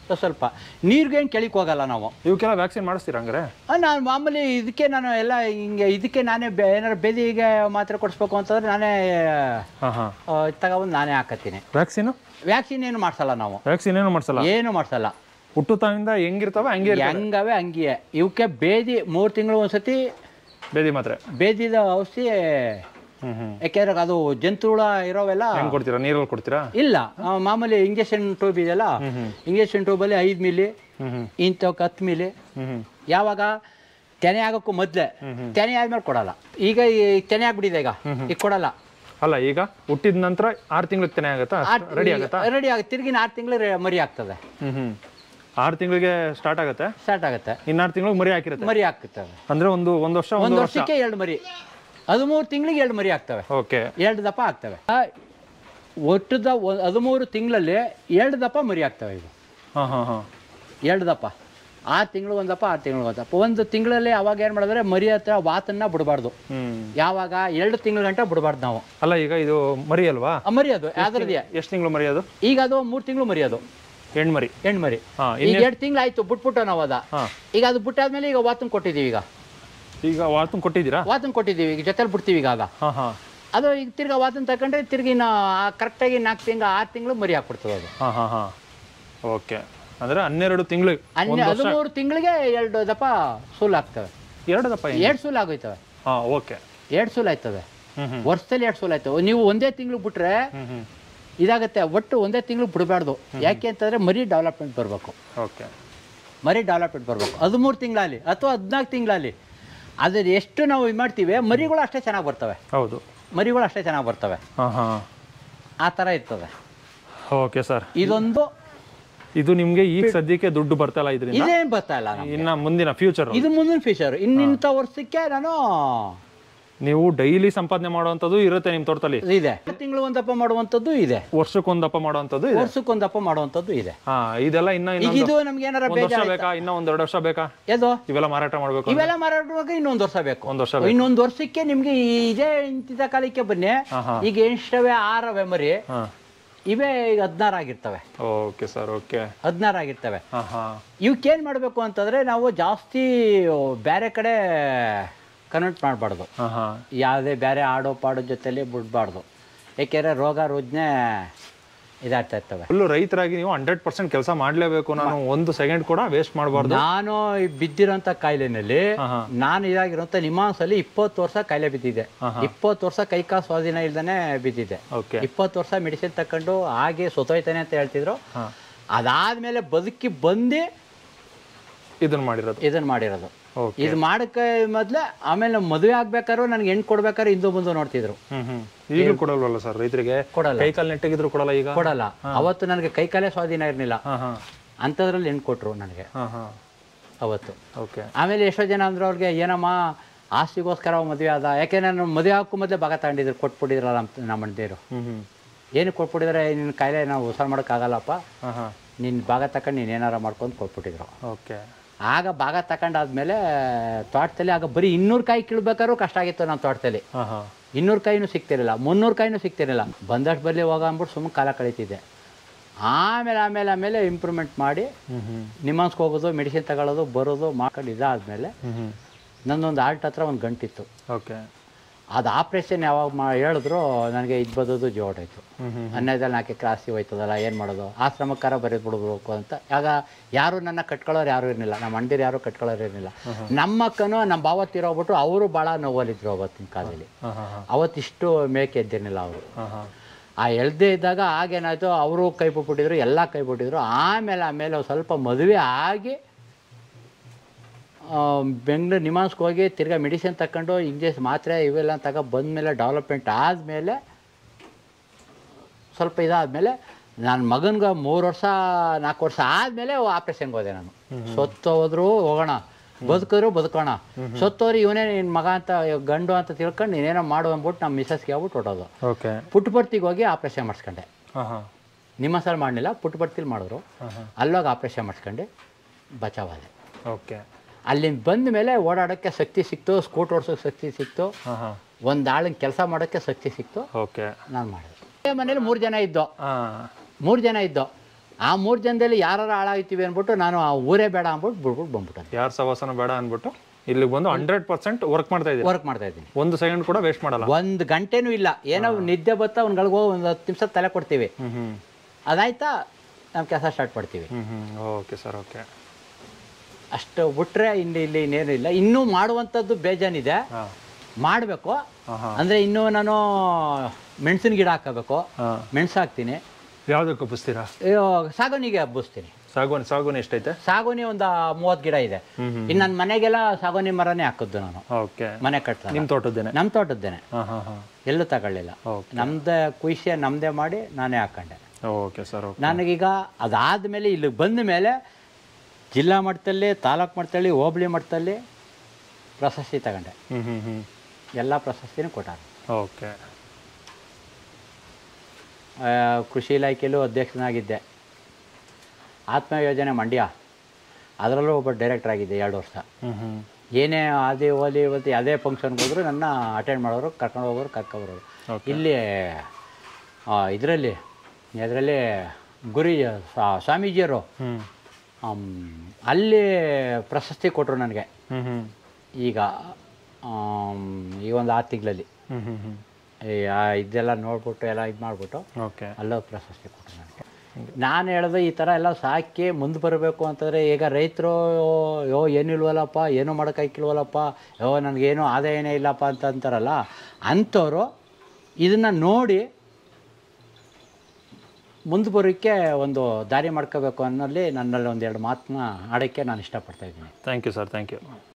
ಸ್ವಲ್ಪ ನೀರಿಗೆ ಏನು ಕೆಳಕ್ಕೆ ಹೋಗಲ್ಲ ನಾವು ಇವಕ್ಕೆಲ್ಲ ವ್ಯಾಕ್ಸಿನ್ ಮಾಡಿಸ್ತೀರಾ ಹಂಗಾರೆ ಆ, ನಾನು ಮಾಮೂಲಿ ಇದಕ್ಕೆ ನಾನು ಎಲ್ಲ ಹಿಂಗೆ ಇದಕ್ಕೆ ನಾನೇ ಬೆ ಏನಾರು ಬೇದಿಗೆ ಮಾತ್ರೆ ಕೊಡಿಸ್ಬೇಕು ಅಂತಂದ್ರೆ ನಾನೇ ಹಾಂ ಹಾಂ ಆ, ತಗೊಬಂದು ನಾನೇ ಹಾಕತ್ತೀನಿ ವ್ಯಾಕ್ಸಿನು ವ್ಯಾಕ್ಸಿನ್ ಏನು ಮಾಡ್ಸಲ್ಲ ನಾವು ವ್ಯಾಕ್ಸಿನ್ ಏನು ಮಾಡಿಸಲ್ಲ ಏನು ಮಾಡ್ಸಲ್ಲ ಹುಟ್ಟುತ್ತಾವಿಂದ ಹೆಂಗಿರ್ತಾವ ಹಂಗೆ ಇರ್ತವೆ. ಹೆಂಗವೆ ಹಂಗಿಯೇ ಇವಕ್ಕೆ ಬೇದಿ ಮೂರು ತಿಂಗಳು ಒಂದ್ಸತಿ ಬೇದಿ ಮಾತ್ರೆ ಬೇದಿದ ಔಷಧಿ ಹ್ಮ್ ಹ್ಮ್ ಯಾಕೆಂದ್ರೆ ಅದು ಜಂತುಹುಳ ಇರೋವೆಲ್ಲ ಹೆಂಗ್ ಕೊಡ್ತೀರಾ ನೀರಲ್ಲಿ ಕೊಡ್ತೀರಾ ಇಲ್ಲ ಆ, ಮಾಮೂಲಿ ಇಂಜೆಕ್ಷನ್ ಟ್ಯೂಬ್ ಇದೆಯಲ್ಲ ಇಂಜೆಕ್ಷನ್ ಟ್ಯೂಬಲ್ಲಿ ಐದು ಮಿಲಿ ಹ್ಮ್ ಹ್ಮ್ ಇಂಥವಕ್ಕೆ ಹತ್ತು ಮಿಲಿ ಹ್ಮ್ ಹ್ಮ್ ಯಾವಾಗ ತೆನೆ ಆಗೋಕ್ಕೂ ಮೊದಲೇ ತೆನೆ ಆದ್ಮೇಲೆ ಕೊಡಲ್ಲ ಈಗ ಈ ತೆನೆ ಆಗ್ಬಿಟ್ಟಿದೆ ಈಗ ಈಗ ಕೊಡಲ್ಲ ಅಲ್ಲ ಈಗ ಹುಟ್ಟಿದ ನಂತರ ಆರು ತಿಂಗಳಿಗೆ ತೆನೆ ಆಗತ್ತಾ ರೆಡಿ ಆಗತ್ತಾ ರೆಡಿ ಆಗುತ್ತೆ ತಿರ್ಗಿನ ಆರು ತಿಂಗಳು ಮರಿ ಆಗ್ತದೆ ಹ್ಮ್ ಹ್ಮ್ ಆರು ತಿಂಗಳಿಗೆ ಸ್ಟಾರ್ಟ್ ಆಗತ್ತೆ ಸ್ಟಾರ್ಟ್ ಆಗುತ್ತೆ ಇನ್ನಾರು ತಿಂಗಳಿಗೆ ಮರಿ ಹಾಕಿರುತ್ತೆ ಮರಿ ಆಗ್ತದೆ ಅಂದ್ರೆ ಒಂದು ಒಂದು ವರ್ಷ ಒಂದು ಒಂದು ವರ್ಷ ವರ್ಷಕ್ಕೆ ಎರಡು ಮರಿ ಹದಿಮೂರು ತಿಂಗಳಿಗೆ ಎರಡು ಮರಿ ಆಗ್ತವೆ ಓಕೆ ಎರಡು ದಪ್ಪ ಆಗ್ತವೆ ಆ, ಒಟ್ಟುದ ಒ- ಹದಿಮೂರು ತಿಂಗಳಲ್ಲಿ ಎರಡು ದಪ್ಪ ಮರಿ ಆಗ್ತವೆ ಇದು ಹಾಂ ಹಾಂ ಹಾಂ ಎರಡು ದಪ್ಪ ಆರು ತಿಂಗಳು ಒಂದು ದಪ್ಪ ಆರು ತಿಂಗಳು ಒಂದು ದಪ್ಪ ಒಂದು ತಿಂಗಳಲ್ಲಿ ಅವಾಗ ಏನು ಮಾಡಿದ್ರೆ ಮರಿ ಹತ್ರ ವಾತನ್ನ ಬಿಡಬಾರ್ದು ಹ್ಮ್ ಯಾವಾಗ ಎರಡು ತಿಂಗಳ ಗಂಟೆ ಬಿಡಬಾರ್ದು ನಾವು ಅಲ್ಲ ಈಗ ಇದು ಮರಿ ಅಲ್ವಾ ಆ ಮರಿ ಅದು ಯಾವ್ದ್ರದ್ದೇ ಎಷ್ಟು ತಿಂಗಳು ಮರಿ ಅದು ಈಗ ಅದು ಮೂರು ತಿಂಗಳು ಮರಿ ಅದು ಹೆಣ್ಣು ಮರಿ ಹೆಣ್ಣು ಮರಿ ಹಾಂ ಈಗ ಎರಡು ತಿಂಗಳು ಆಯ್ತು ಬಿಟ್ಬಿಟ್ಟು ನಾವು ಅದ ಹಾಂ ಈಗ ಅದು ಬಿಟ್ಟಾದ್ಮೇಲೆ ಈಗ ವಾತನ್ ಕೊಟ್ಟಿದ್ದೀವಿ ಈಗ ಈಗ ವಾತನ್ ಕೊಟ್ಟಿದ್ದೀರಾ ವಾತನ್ ಕೊಟ್ಟಿದ್ದೀವಿ ಈಗ ಜೊತೆಲಿ ಬಿಡ್ತೀವಿ ಈಗ ಅದ ಹಾಂ ಹಾಂ ಅದು ಈಗ ತಿರ್ಗಾ ವಾತನ್ ತಗೊಂಡ್ರೆ ತಿರ್ಗಿ ನಾ ಕರೆಕ್ಟಾಗಿ ನಾಲ್ಕು ತಿಂಗಳು ಆರು ತಿಂಗಳು ಮರಿ ಹಾಕ್ಬಿಡ್ತದೆ ಅದು ಹಾಂ ಹಾಂ ಹಾಂ ಓಕೆ ಅಂದ್ರೆ ಹನ್ನೆರಡು ತಿಂಗಳು ಹನ್ನೆ ಹದಿಮೂರು ತಿಂಗಳಿಗೆ ಎರಡು ದಪ್ಪ ಸೂಲ್ ಆಗ್ತವೆ ಎರಡು ದಪ್ಪ ಎರಡು ಸೂಲ್ ಆಗೋಯ್ತವೆ ಹಾಂ ಓಕೆ ಎರಡು ಸೂಲ್ ಆಯ್ತವೆ ಹ್ಮ್ ಹ್ಮ್ ವರ್ಷದಲ್ಲಿ ಎರಡು ಸೂಲ್ ಆಯ್ತವೆ ನೀವು ಒಂದೇ ತಿಂಗಳು ಬಿಟ್ರೆ ಹ್ಮ್ ಹ್ಮ್ ಇದಾಗುತ್ತೆ ಒಟ್ಟು ಒಂದೇ ತಿಂಗಳು ಬಿಡಬಾರ್ದು ಯಾಕೆ ಅಂತಂದ್ರೆ ಮರಿ ಡೆವಲಪ್ಮೆಂಟ್ ಬರಬೇಕು ಓಕೆ ಮರಿ ಡೆವಲಪ್ಮೆಂಟ್ ಬರಬೇಕು ಹದಿಮೂರು ತಿಂಗಳಲ್ಲಿ ಅಥವಾ ಹದಿನಾಲ್ಕು ತಿಂಗಳಲ್ಲಿ ಅದ್ರ ಎಷ್ಟು ನಾವು ಇದು ಮಾಡ್ತೀವಿ ಮರಿಗಳು ಅಷ್ಟೇ ಚೆನ್ನಾಗಿ ಬರ್ತವೆ ಹೌದು ಮರಿಗಳು ಅಷ್ಟೇ ಚೆನ್ನಾಗಿ ಬರ್ತವೆ ಹಾಂ ಹಾಂ ಆ ಥರ ಇರ್ತದೆ ಓಕೆ ಸರ್ ಇದೊಂದು ಇದು ನಿಮ್ಗೆ ಈಗ ಸದ್ಯಕ್ಕೆ ದುಡ್ಡು ಬರ್ತಲ್ಲ ಇದರಿಂದ ಇದೇನು ಬರ್ತಾ ಇಲ್ಲ ನಮ್ಗೆ. ಇನ್ನ ಮುಂದಿನ ಫ್ಯೂಚರ್ ಇದು ಮುಂದಿನ ಫೀಚರ್ ಇನ್ನಿಂಥ ವರ್ಷಕ್ಕೆ ನಾನು ನೀವು ಡೈಲಿ ಸಂಪಾದನೆ ಮಾಡುವಂಥದ್ದು ಇರುತ್ತೆ ನಿಮ್ಮ ತೋಟದಲ್ಲಿ ಇದೆ ತಿಂಗಳು ಒಂದಪ್ಪ ಮಾಡುವಂಥದ್ದು ಇದೆ ವರ್ಷಕ್ಕೊಂದಪ್ಪ ಮಾಡುವಂಥದ್ದು ಇದೆ ವರ್ಷಕ್ಕೊಂದಪ್ಪ ಮಾಡುವಂಥದ್ದು ಇದೆ ಹಾ ಇದೆಲ್ಲ ಇನ್ನ ಈಗ ಇನ್ನೊಂದು ಇದು ನಮ್ಗೆ ಏನಾರ ಒಂದ್ ವರ್ಷ ಬೇಜಾರು ಬೇಕಾ ಇನ್ನ ಒಂದ್ ಎರಡು ವರ್ಷ ಬೇಕಾ ಏದು ಇವೆಲ್ಲ ಮಾರಾಟ ಮಾಡ್ಬೇಕು ಇವೆಲ್ಲ ಮಾರಾಡುವಾಗ ಇನ್ನೊಂದು ವರ್ಷ ಬೇಕು ಒಂದ್ ವರ್ಷ ಇನ್ನೊಂದು ವರ್ಷಕ್ಕೆ ನಿಮ್ಗೆ ಈ- ಇದೇ ಇಂತಿದ್ದ ಕಾಲಕ್ಕೆ ಬನ್ನಿ ಹಾ ಹಾ ಈಗ ಎಷ್ಟವೆ ಆರವೆ ಮರಿ ಹಾ ಇವೇ ಈಗ ಹದಿನಾರು ಆಗಿರ್ತವೆ ಓಕೆ ಸರ್ ಓಕೆ ಹದಿನಾರು ಆಗಿರ್ತವೆ ಹಾ ಹಾ ಇವಕ್ಕೇನು ಮಾಡಬೇಕು ಅಂತಂದರೆ ನಾವು ಜಾಸ್ತಿ ಬೇರೆ ಕಡೆ ಕನ್ವರ್ಟ್ ಮಾಡಬಾರ್ದು ಹಾ ಹಾ ಯಾವುದೇ ಬೇರೆ ಆಡೋ ಪಾಡೋ ಜೊತೆಲಿ ಬಿಡಬಾರ್ದು ಏಕೆಂದರೆ ರೋಗ ರುಜಿನ ಇದಾಗ್ತಾ ಇರ್ತವೆ ಫುಲ್ಲು ರೈತರಾಗಿ ನೀವು ಹಂಡ್ರೆಡ್ ಪರ್ಸೆಂಟ್ ಕೆಲಸ ಮಾಡ್ಲೇಬೇಕು ನಾನು ಒಂದು ಸೆಕೆಂಡ್ ಕೂಡ ವೇಸ್ಟ್ ಮಾಡಬಾರ್ದು ನಾನು ಈ ಬಿದ್ದಿರೋಂಥ ಕಾಯಿಲೆನಲ್ಲಿ ಹಾ ಹಾ ನಾನು ಇದಾಗಿರೋಂಥ ನಿಮಾನ್ಸಲ್ಲಿ ಇಪ್ಪತ್ತು ವರ್ಷ ಕಾಯಿಲೆ ಬಿದ್ದಿದೆ ಇಪ್ಪತ್ತು ವರ್ಷ ಕೈ ಕಾಲು ಸ್ವಾಧೀನ ಇಲ್ದೇ ಬಿದ್ದಿದೆ ಓಕೆ ಇಪ್ಪತ್ತು ವರ್ಷ ಮೆಡಿಸಿನ್ ತಕೊಂಡು ಹಾಗೆ ಸೊತೋಯ್ತಾನೆ ಅಂತ ಹೇಳ್ತಿದ್ರು ಹಾ ಅದಾದ್ಮೇಲೆ ಬದುಕಿ ಬಂದು ಇದನ್ನ ಮಾಡಿರೋದು ಇದನ್ನ ಮಾಡಿರೋದು ಓಕೆ ಇದು ಮಾಡಕ್ಕೆ ಮೊದ್ಲೇ ಆಮೇಲೆ ಮದುವೆ ಆಗ್ಬೇಕಾದ್ರು ನನಗೆ ಹೆಣ್ಣು ಕೊಡ್ಬೇಕಾದ್ರೆ ಹಿಂದೂ ಮುಂದೆ ನೋಡ್ತಿದ್ರು ಹ್ಮ್ ಹ್ಮ್ ಈಗಲೂ ಕೊಡಲ್ವಲ್ಲ ಸರ್ ರೈತರಿಗೆ ಕೊಡಲ್ಲ ಕೈ ಕಾಲು ನೆಟ್ಟಿಗಿದ್ರು ಕೊಡಲ್ಲ ಈಗ ಕೊಡಲ್ಲ ಅವತ್ತು ನನಗೆ ಕೈ ಕಾಲೇ ಸ್ವಾಧೀನ ಇರಲಿಲ್ಲ ಹಾ ಹಾ ಅಂಥದ್ರಲ್ಲಿ ಹೆಣ್ಣು ಕೊಟ್ಟರು ನನಗೆ ಹಾ ಹಾ ಅವತ್ತು ಓಕೆ ಆಮೇಲೆ ಎಷ್ಟೋ ಜನ ಅಂದ್ರು ಅವ್ರಿಗೆ ಏನಮ್ಮ ಆಸ್ತಿಗೋಸ್ಕರ ಮದುವೆ ಆದ ಯಾಕೆ ನಾನು ಮದುವೆ ಹಾಕೋ ಮೊದಲೇ ಭಾಗ ತಗೊಂಡಿದ್ರು ಕೊಟ್ಬಿಟ್ಟಿದ್ರಲ್ಲ ನಮ್ಮ ನಮ್ಮ ಅಣ್ಣದೇರು ಹ್ಮ್ ಹ್ಮ್ ಏನು ಕೊಟ್ಬಿಟ್ಟಿದ್ರೆ ನಿನ್ನ ಕಾಯಿಲೆ ನಾವು ಉಸಾರ ಮಾಡೋಕ್ಕಾಗಲ್ಲಪ್ಪ ಹಾ ಹಾ ನಿನ್ನ ಭಾಗ ತಗೊಂಡು ನೀನು ಏನಾರ ಮಾಡ್ಕೊಂಡು ಕೊಟ್ಬಿಟ್ಟಿದ್ರು ಓಕೆ ಆಗ ಭಾಗ ತಗೊಂಡಾದ್ಮೇಲೆ ತೋಟದಲ್ಲಿ ಆಗ ಬರೀ ಇನ್ನೂರು ಕಾಯಿ ಕೀಳ್ಬೇಕಾದ್ರೂ ಕಷ್ಟ ಆಗಿತ್ತು ನಮ್ಮ ತೋಟದಲ್ಲಿ ಹಾ ಹಾ ಇನ್ನೂರು ಕಾಯಿನೂ ಸಿಗ್ತಿರಲಿಲ್ಲ ಮುನ್ನೂರು ಕಾಯಿನೂ ಸಿಗ್ತಿರಲಿಲ್ಲ ಬಂದಷ್ಟು ಬರಲಿ ಹೋಗ ಅಂದ್ಬಿಟ್ಟು ಸುಮ್ಮನೆ ಕಾಲ ಕಳೀತಿದ್ದೆ ಆಮೇಲೆ ಆಮೇಲೆ ಆಮೇಲೆ ಇಂಪ್ರೂವ್ಮೆಂಟ್ ಮಾಡಿ ಹ್ಮ್ ಹ್ಮ್ ನಿಮಾನ್ಸ್ಗೆ ಹೋಗೋದು ಮೆಡಿಸಿನ್ ತಗೊಳ್ಳೋದು ಬರೋದು ಮಾಡ್ಕೊಂಡು ಇದಾದಮೇಲೆ ಹ್ಮ್ ಹ್ಮ್ ನನ್ನೊಂದು ಆಲ್ಟ್ ಹತ್ರ ಒಂದು ಗಂಟಿತ್ತು ಓಕೆ ಅದು ಆಪ್ರೇಷನ್ ಯಾವಾಗ ಮಾ ಹೇಳಿದ್ರು ನನಗೆ ಇದು ಬದೋದು ಜೋಡಾಯಿತು ಹ್ಮ್ ಹ್ಮ್ ಹನ್ನೆರಡಲ್ಲಿ ನಾಲ್ಕು ಕ್ರಾಸಿ ಹೋಯ್ತದಲ್ಲ ಏನು ಮಾಡೋದು ಆಶ್ರಮಕ್ಕಾರ ಬರೆದು ಬಿಡ್ಬೇಕು ಅಂತ ಆಗ ಯಾರು ನನ್ನ ಕಟ್ಕೊಳ್ಳೋರು ಯಾರು ಇರಲಿಲ್ಲ ನಮ್ಮ ಅಂಡಿರು ಯಾರು ಕಟ್ಕೊಳ್ಳೋರು ಇರಲಿಲ್ಲ ನಮ್ಮ ಅಕ್ಕನೂ ನಮ್ಮ ಭಾವ ತೀರೋಗ್ಬಿಟ್ಟು ಅವರು ಭಾಳ ನೋವಲ್ಲಿದ್ರು ಅವತ್ತಿನ ಕಾಲದಲ್ಲಿ ಹಾ ಹಾ ಹಾ ಅವತ್ತಿಷ್ಟು ಮೇಕೆ ಎದ್ದಿರಲಿಲ್ಲ ಅವರು ಹಾ ಹಾ ಆ ಎಳ್ದೇ ಇದ್ದಾಗ ಆಗೇನಾಯಿತು ಅವರು ಕೈ ಬಿಟ್ಬಿಟ್ಟಿದ್ರು ಎಲ್ಲ ಕೈ ಬಿಟ್ಟಿದ್ರು ಆಮೇಲೆ ಆಮೇಲೆ ಒಂದ್ ಸ್ವಲ್ಪ ಮದುವೆ ಆಗಿ ಬೆಂಗಳೂರು ನಿಮಾನ್ಸ್ಗೆ ಹೋಗಿ ತಿರ್ಗಾ ಮೆಡಿಸಿನ್ ತಗೊಂಡು ಇಂಜೆಸ್ ಮಾತ್ರೆ ಇವೆಲ್ಲ ತಗೊ ಬಂದಮೇಲೆ ಡೆವಲಪ್ಮೆಂಟ್ ಆದಮೇಲೆ ಸ್ವಲ್ಪ ಇದಾದಮೇಲೆ ನನ್ನ ಮಗನ್ಗೆ ಮೂರು ವರ್ಷ ನಾಲ್ಕು ವರ್ಷ ಆದಮೇಲೆ ಆಪ್ರೇಷನ್ಗೆ ಹೋದೆ ನಾನು ಸೊತ್ತು ಹೋದ್ರು ಹೋಗೋಣ ಬದುಕಿದ್ರು ಬದುಕೋಣ ಸತ್ತೋರು ಇವನೇ ನಿನ್ನ ಮಗ ಅಂತ ಗಂಡು ಅಂತ ತಿಳ್ಕೊಂಡು ನೀನೇನೋ ಮಾಡು ಅಂದ್ಬಿಟ್ಟು ನಮ್ಮ ಮಿಸಸ್ಗೆ ಹೇಳ್ಬಿಟ್ಟು ಹೊಟ್ಟೋದು ಓಕೆ ಪುಟ್ಟಪರ್ತಿಗೆ ಹೋಗಿ ಆಪ್ರೇಷನ್ ಮಾಡಿಸ್ಕೊಂಡೆ ಹಾ ಹಾ ನಿಮ್ಮ ಸಲ ಮಾಡಲಿಲ್ಲ ಪುಟ್ಟಪರ್ತಿಲಿ ಮಾಡಿದ್ರು ಹಾ ಹಾ ಅಲ್ಲೋಗಿ ಆಪ್ರೇಷನ್ ಮಾಡಿಸ್ಕೊಂಡು ಬಚಾವಾದೆ ಓಕೆ ಅಲ್ಲಿಂದ ಬಂದ ಮೇಲೆ ಓಡಾಡೋಕ್ಕೆ ಶಕ್ತಿ ಸಿಕ್ತು ಸ್ಕೂಟ್ ಓಡಿಸೋಕೆ ಶಕ್ತಿ ಸಿಕ್ತು ಹಾ ಹಾ ಒಂದು ಆಳಿನ ಕೆಲಸ ಮಾಡೋಕ್ಕೆ ಶಕ್ತಿ ಸಿಕ್ತು ಓಕೆ ನಾನು ಮಾಡಿದೆ ಮನೇಲಿ ಮೂರು ಜನ ಇದ್ದೋ ಹಾ ಮೂರು ಜನ ಇದ್ದೋ ಆ ಮೂರು ಜನದಲ್ಲಿ ಯಾರು ಹಾಳಾಗ್ತೀವಿ ಅಂದ್ಬಿಟ್ಟು ನಾನು ಆ ಊರೇ ಬೇಡ ಅಂದ್ಬಿಟ್ಟು ಬಿಡ್ಬಿಟ್ಟು ಬಂದ್ಬಿಟ್ಟೆ ಯಾರ ಸವಾಸನ ಬೇಡ ಅನ್ಬಿಟ್ಟು ಇಲ್ಲಿಗೆ ಬಂದು ಹಂಡ್ರೆಡ್ ಪರ್ಸೆಂಟ್ ವರ್ಕ್ ಮಾಡ್ತಾ ಇದ್ದೀವಿ ವರ್ಕ್ ಮಾಡ್ತಾ ಇದ್ದೀನಿ ಒಂದು ಸೆಕೆಂಡ್ ಕೂಡ ವೇಸ್ಟ್ ಮಾಡಲ್ಲ ಒಂದು ಗಂಟೆನೂ ಇಲ್ಲ ಏನೋ ನಿದ್ದೆ ಬತ್ತಾ ಅವ್ನುಗಳಿಗೆ ಹೋಗಿ ಒಂದು ಹತ್ತು ನಿಮಿಷ ತಲೆ ಕೊಡ್ತೀವಿ ಹ್ಮ್ ಹ್ಮ್ ಅದಾಯ್ತಾ ನಮ್ಮ ಕೆಲಸ ಸ್ಟಾರ್ಟ್ ಮಾಡ್ತೀವಿ hmm hmm okay sir okay ಅಷ್ಟು ಬಿಟ್ರೆ ಇಲ್ಲಿ ಇಲ್ಲಿ ಇನ್ನೇನು ಇಲ್ಲ ಇನ್ನೂ ಮಾಡುವಂಥದ್ದು ಬೇಜಾನಿದೆ ಹಾಂ ಮಾಡಬೇಕು ಹಾಂ ಹಾಂ ಅಂದರೆ ಇನ್ನೂ ನಾನು ಮೆಣಸಿನ ಗಿಡ ಹಾಕಬೇಕು ಹಾಂ ಮೆಣಸು ಹಾಕ್ತೀನಿ ಯಾವ್ದಕ್ಕೆ ಹಬ್ಬಿಸ್ತೀರಾ ಅಯ್ಯೋ, ಸಾಗೋನಿಗೆ ಹಬ್ಬಿಸ್ತೀನಿ ಸಾಗುವನಿ ಸಾಗುವನಿ ಎಷ್ಟೈತೆ ಸಾಗೋನಿ ಒಂದು ಮೂವತ್ತು ಗಿಡ ಇದೆ ಹ್ಮ್ ಹ್ಮ್ ಇನ್ನು ನನ್ನ ಮನೆಗೆಲ್ಲ ಸಾಗೋನಿ ಮರನೇ ಹಾಕಿದ್ದು ನಾನು ಓಕೆ ಮನೆ ಕಟ್ತಾರೆ ನಿಮ್ಮ ತೋಟದ್ದೇನೆ ನಮ್ಮ ತೋಟದ್ದೇನೆ ಹಾಂ ಹಾಂ ಹಾಂ ಎಲ್ಲೂ ತಗೊಳ್ಳಿಲ್ಲ ಓಕೆ ನಮ್ದೇ ಕುಯ್ಸೆ ನಮ್ಮದೇ ಮಾಡಿ ನಾನೇ ಹಾಕೊಂಡೆ ಓಕೆ ಸರ್ ಓಕೆ ನನಗೀಗ ಅದಾದಮೇಲೆ ಇಲ್ಲಿಗೆ ಬಂದ ಮೇಲೆ ಜಿಲ್ಲಾ ಮಟ್ಟದಲ್ಲಿ ತಾಲೂಕು ಮಟ್ಟದಲ್ಲಿ ಹೋಬಳಿ ಮಟ್ಟದಲ್ಲಿ ಪ್ರಶಸ್ತಿ ತಗೊಂಡೆ ಹ್ಮ್ ಹ್ಮ್ ಹ್ಮ್ ಎಲ್ಲ ಪ್ರಶಸ್ತಿನೂ ಕೊಟ್ಟಾರೆ ಓಕೆ ಆ, ಕೃಷಿ ಇಲಾಖೆಯಲ್ಲೂ ಅಧ್ಯಕ್ಷನಾಗಿದ್ದೆ ಆತ್ಮ ಯೋಜನೆ ಮಂಡ್ಯ ಅದರಲ್ಲೂ ಒಬ್ಬ ಡೈರೆಕ್ಟರ್ ಆಗಿದ್ದೆ ಎರಡು ವರ್ಷ ಹ್ಮ್ ಹ್ಮ್ ಏನೇ ಆದಿ ಓಲಿ ಇವತ್ತು ಯಾವುದೇ ಫಂಕ್ಷನ್ಗೆ ಹೋದ್ರು ನನ್ನ ಅಟೆಂಡ್ ಮಾಡೋರು ಕರ್ಕೊಂಡು ಹೋಗೋರು ಕರ್ಕೊಬರೋರು Okay. ಇಲ್ಲಿ ಇದರಲ್ಲಿ ಅದರಲ್ಲಿ ಗುರಿ ಸ್ವಾ- ಸ್ವಾಮೀಜಿಯವರು ಹ್ಮ್ ಆಮ್, ಅಲ್ಲಿ ಪ್ರಶಸ್ತಿ ಕೊಟ್ಟರು ನನಗೆ ಹ್ಮ್ ಹ್ಮ್ ಈಗ ಆಮ್, ಈ ಒಂದು ಆರು ತಿಂಗಳಲ್ಲಿ ಹ್ಮ್ ಹ್ಮ್ ಹ್ಮ್ ಇದೆಲ್ಲ ನೋಡ್ಬಿಟ್ಟು ಎಲ್ಲ ಇದು ಮಾಡಿಬಿಟ್ಟು ಓಕೆ ಅಲ್ಲೋ ಪ್ರಶಸ್ತಿ ಕೊಟ್ಟರು ನನಗೆ ನಾನು ಹೇಳ್ದೆ ಈ ಥರ ಎಲ್ಲ ಸಾಕಿ ಮುಂದೆ ಬರಬೇಕು ಅಂತಂದರೆ ಈಗ ರೈತರು ಯೋ ಏನಿಲ್ವಲ್ಲಪ್ಪ ಏನೂ ಮಾಡೋಕ್ಕಾಗಿಲ್ವಲ್ಲಪ್ಪ ಯೋ ನನಗೇನು ಆದಾಯನೇ ಇಲ್ಲಪ್ಪ ಅಂತ ಅಂತಾರಲ್ಲ ಅಂಥವ್ರು ಇದನ್ನು ನೋಡಿ ಮುಂದೆ ಬರೋಕ್ಕೆ ಒಂದು ದಾರಿ ಮಾಡ್ಕೋಬೇಕು ಅನ್ನೋಲ್ಲಿ ನನ್ನಲ್ಲಿ ಒಂದೆರಡು ಮಾತನ್ನ ಆಡೋಕ್ಕೆ ನಾನು ಇಷ್ಟಪಡ್ತಾ ಇದ್ದೀನಿ thank you sir thank you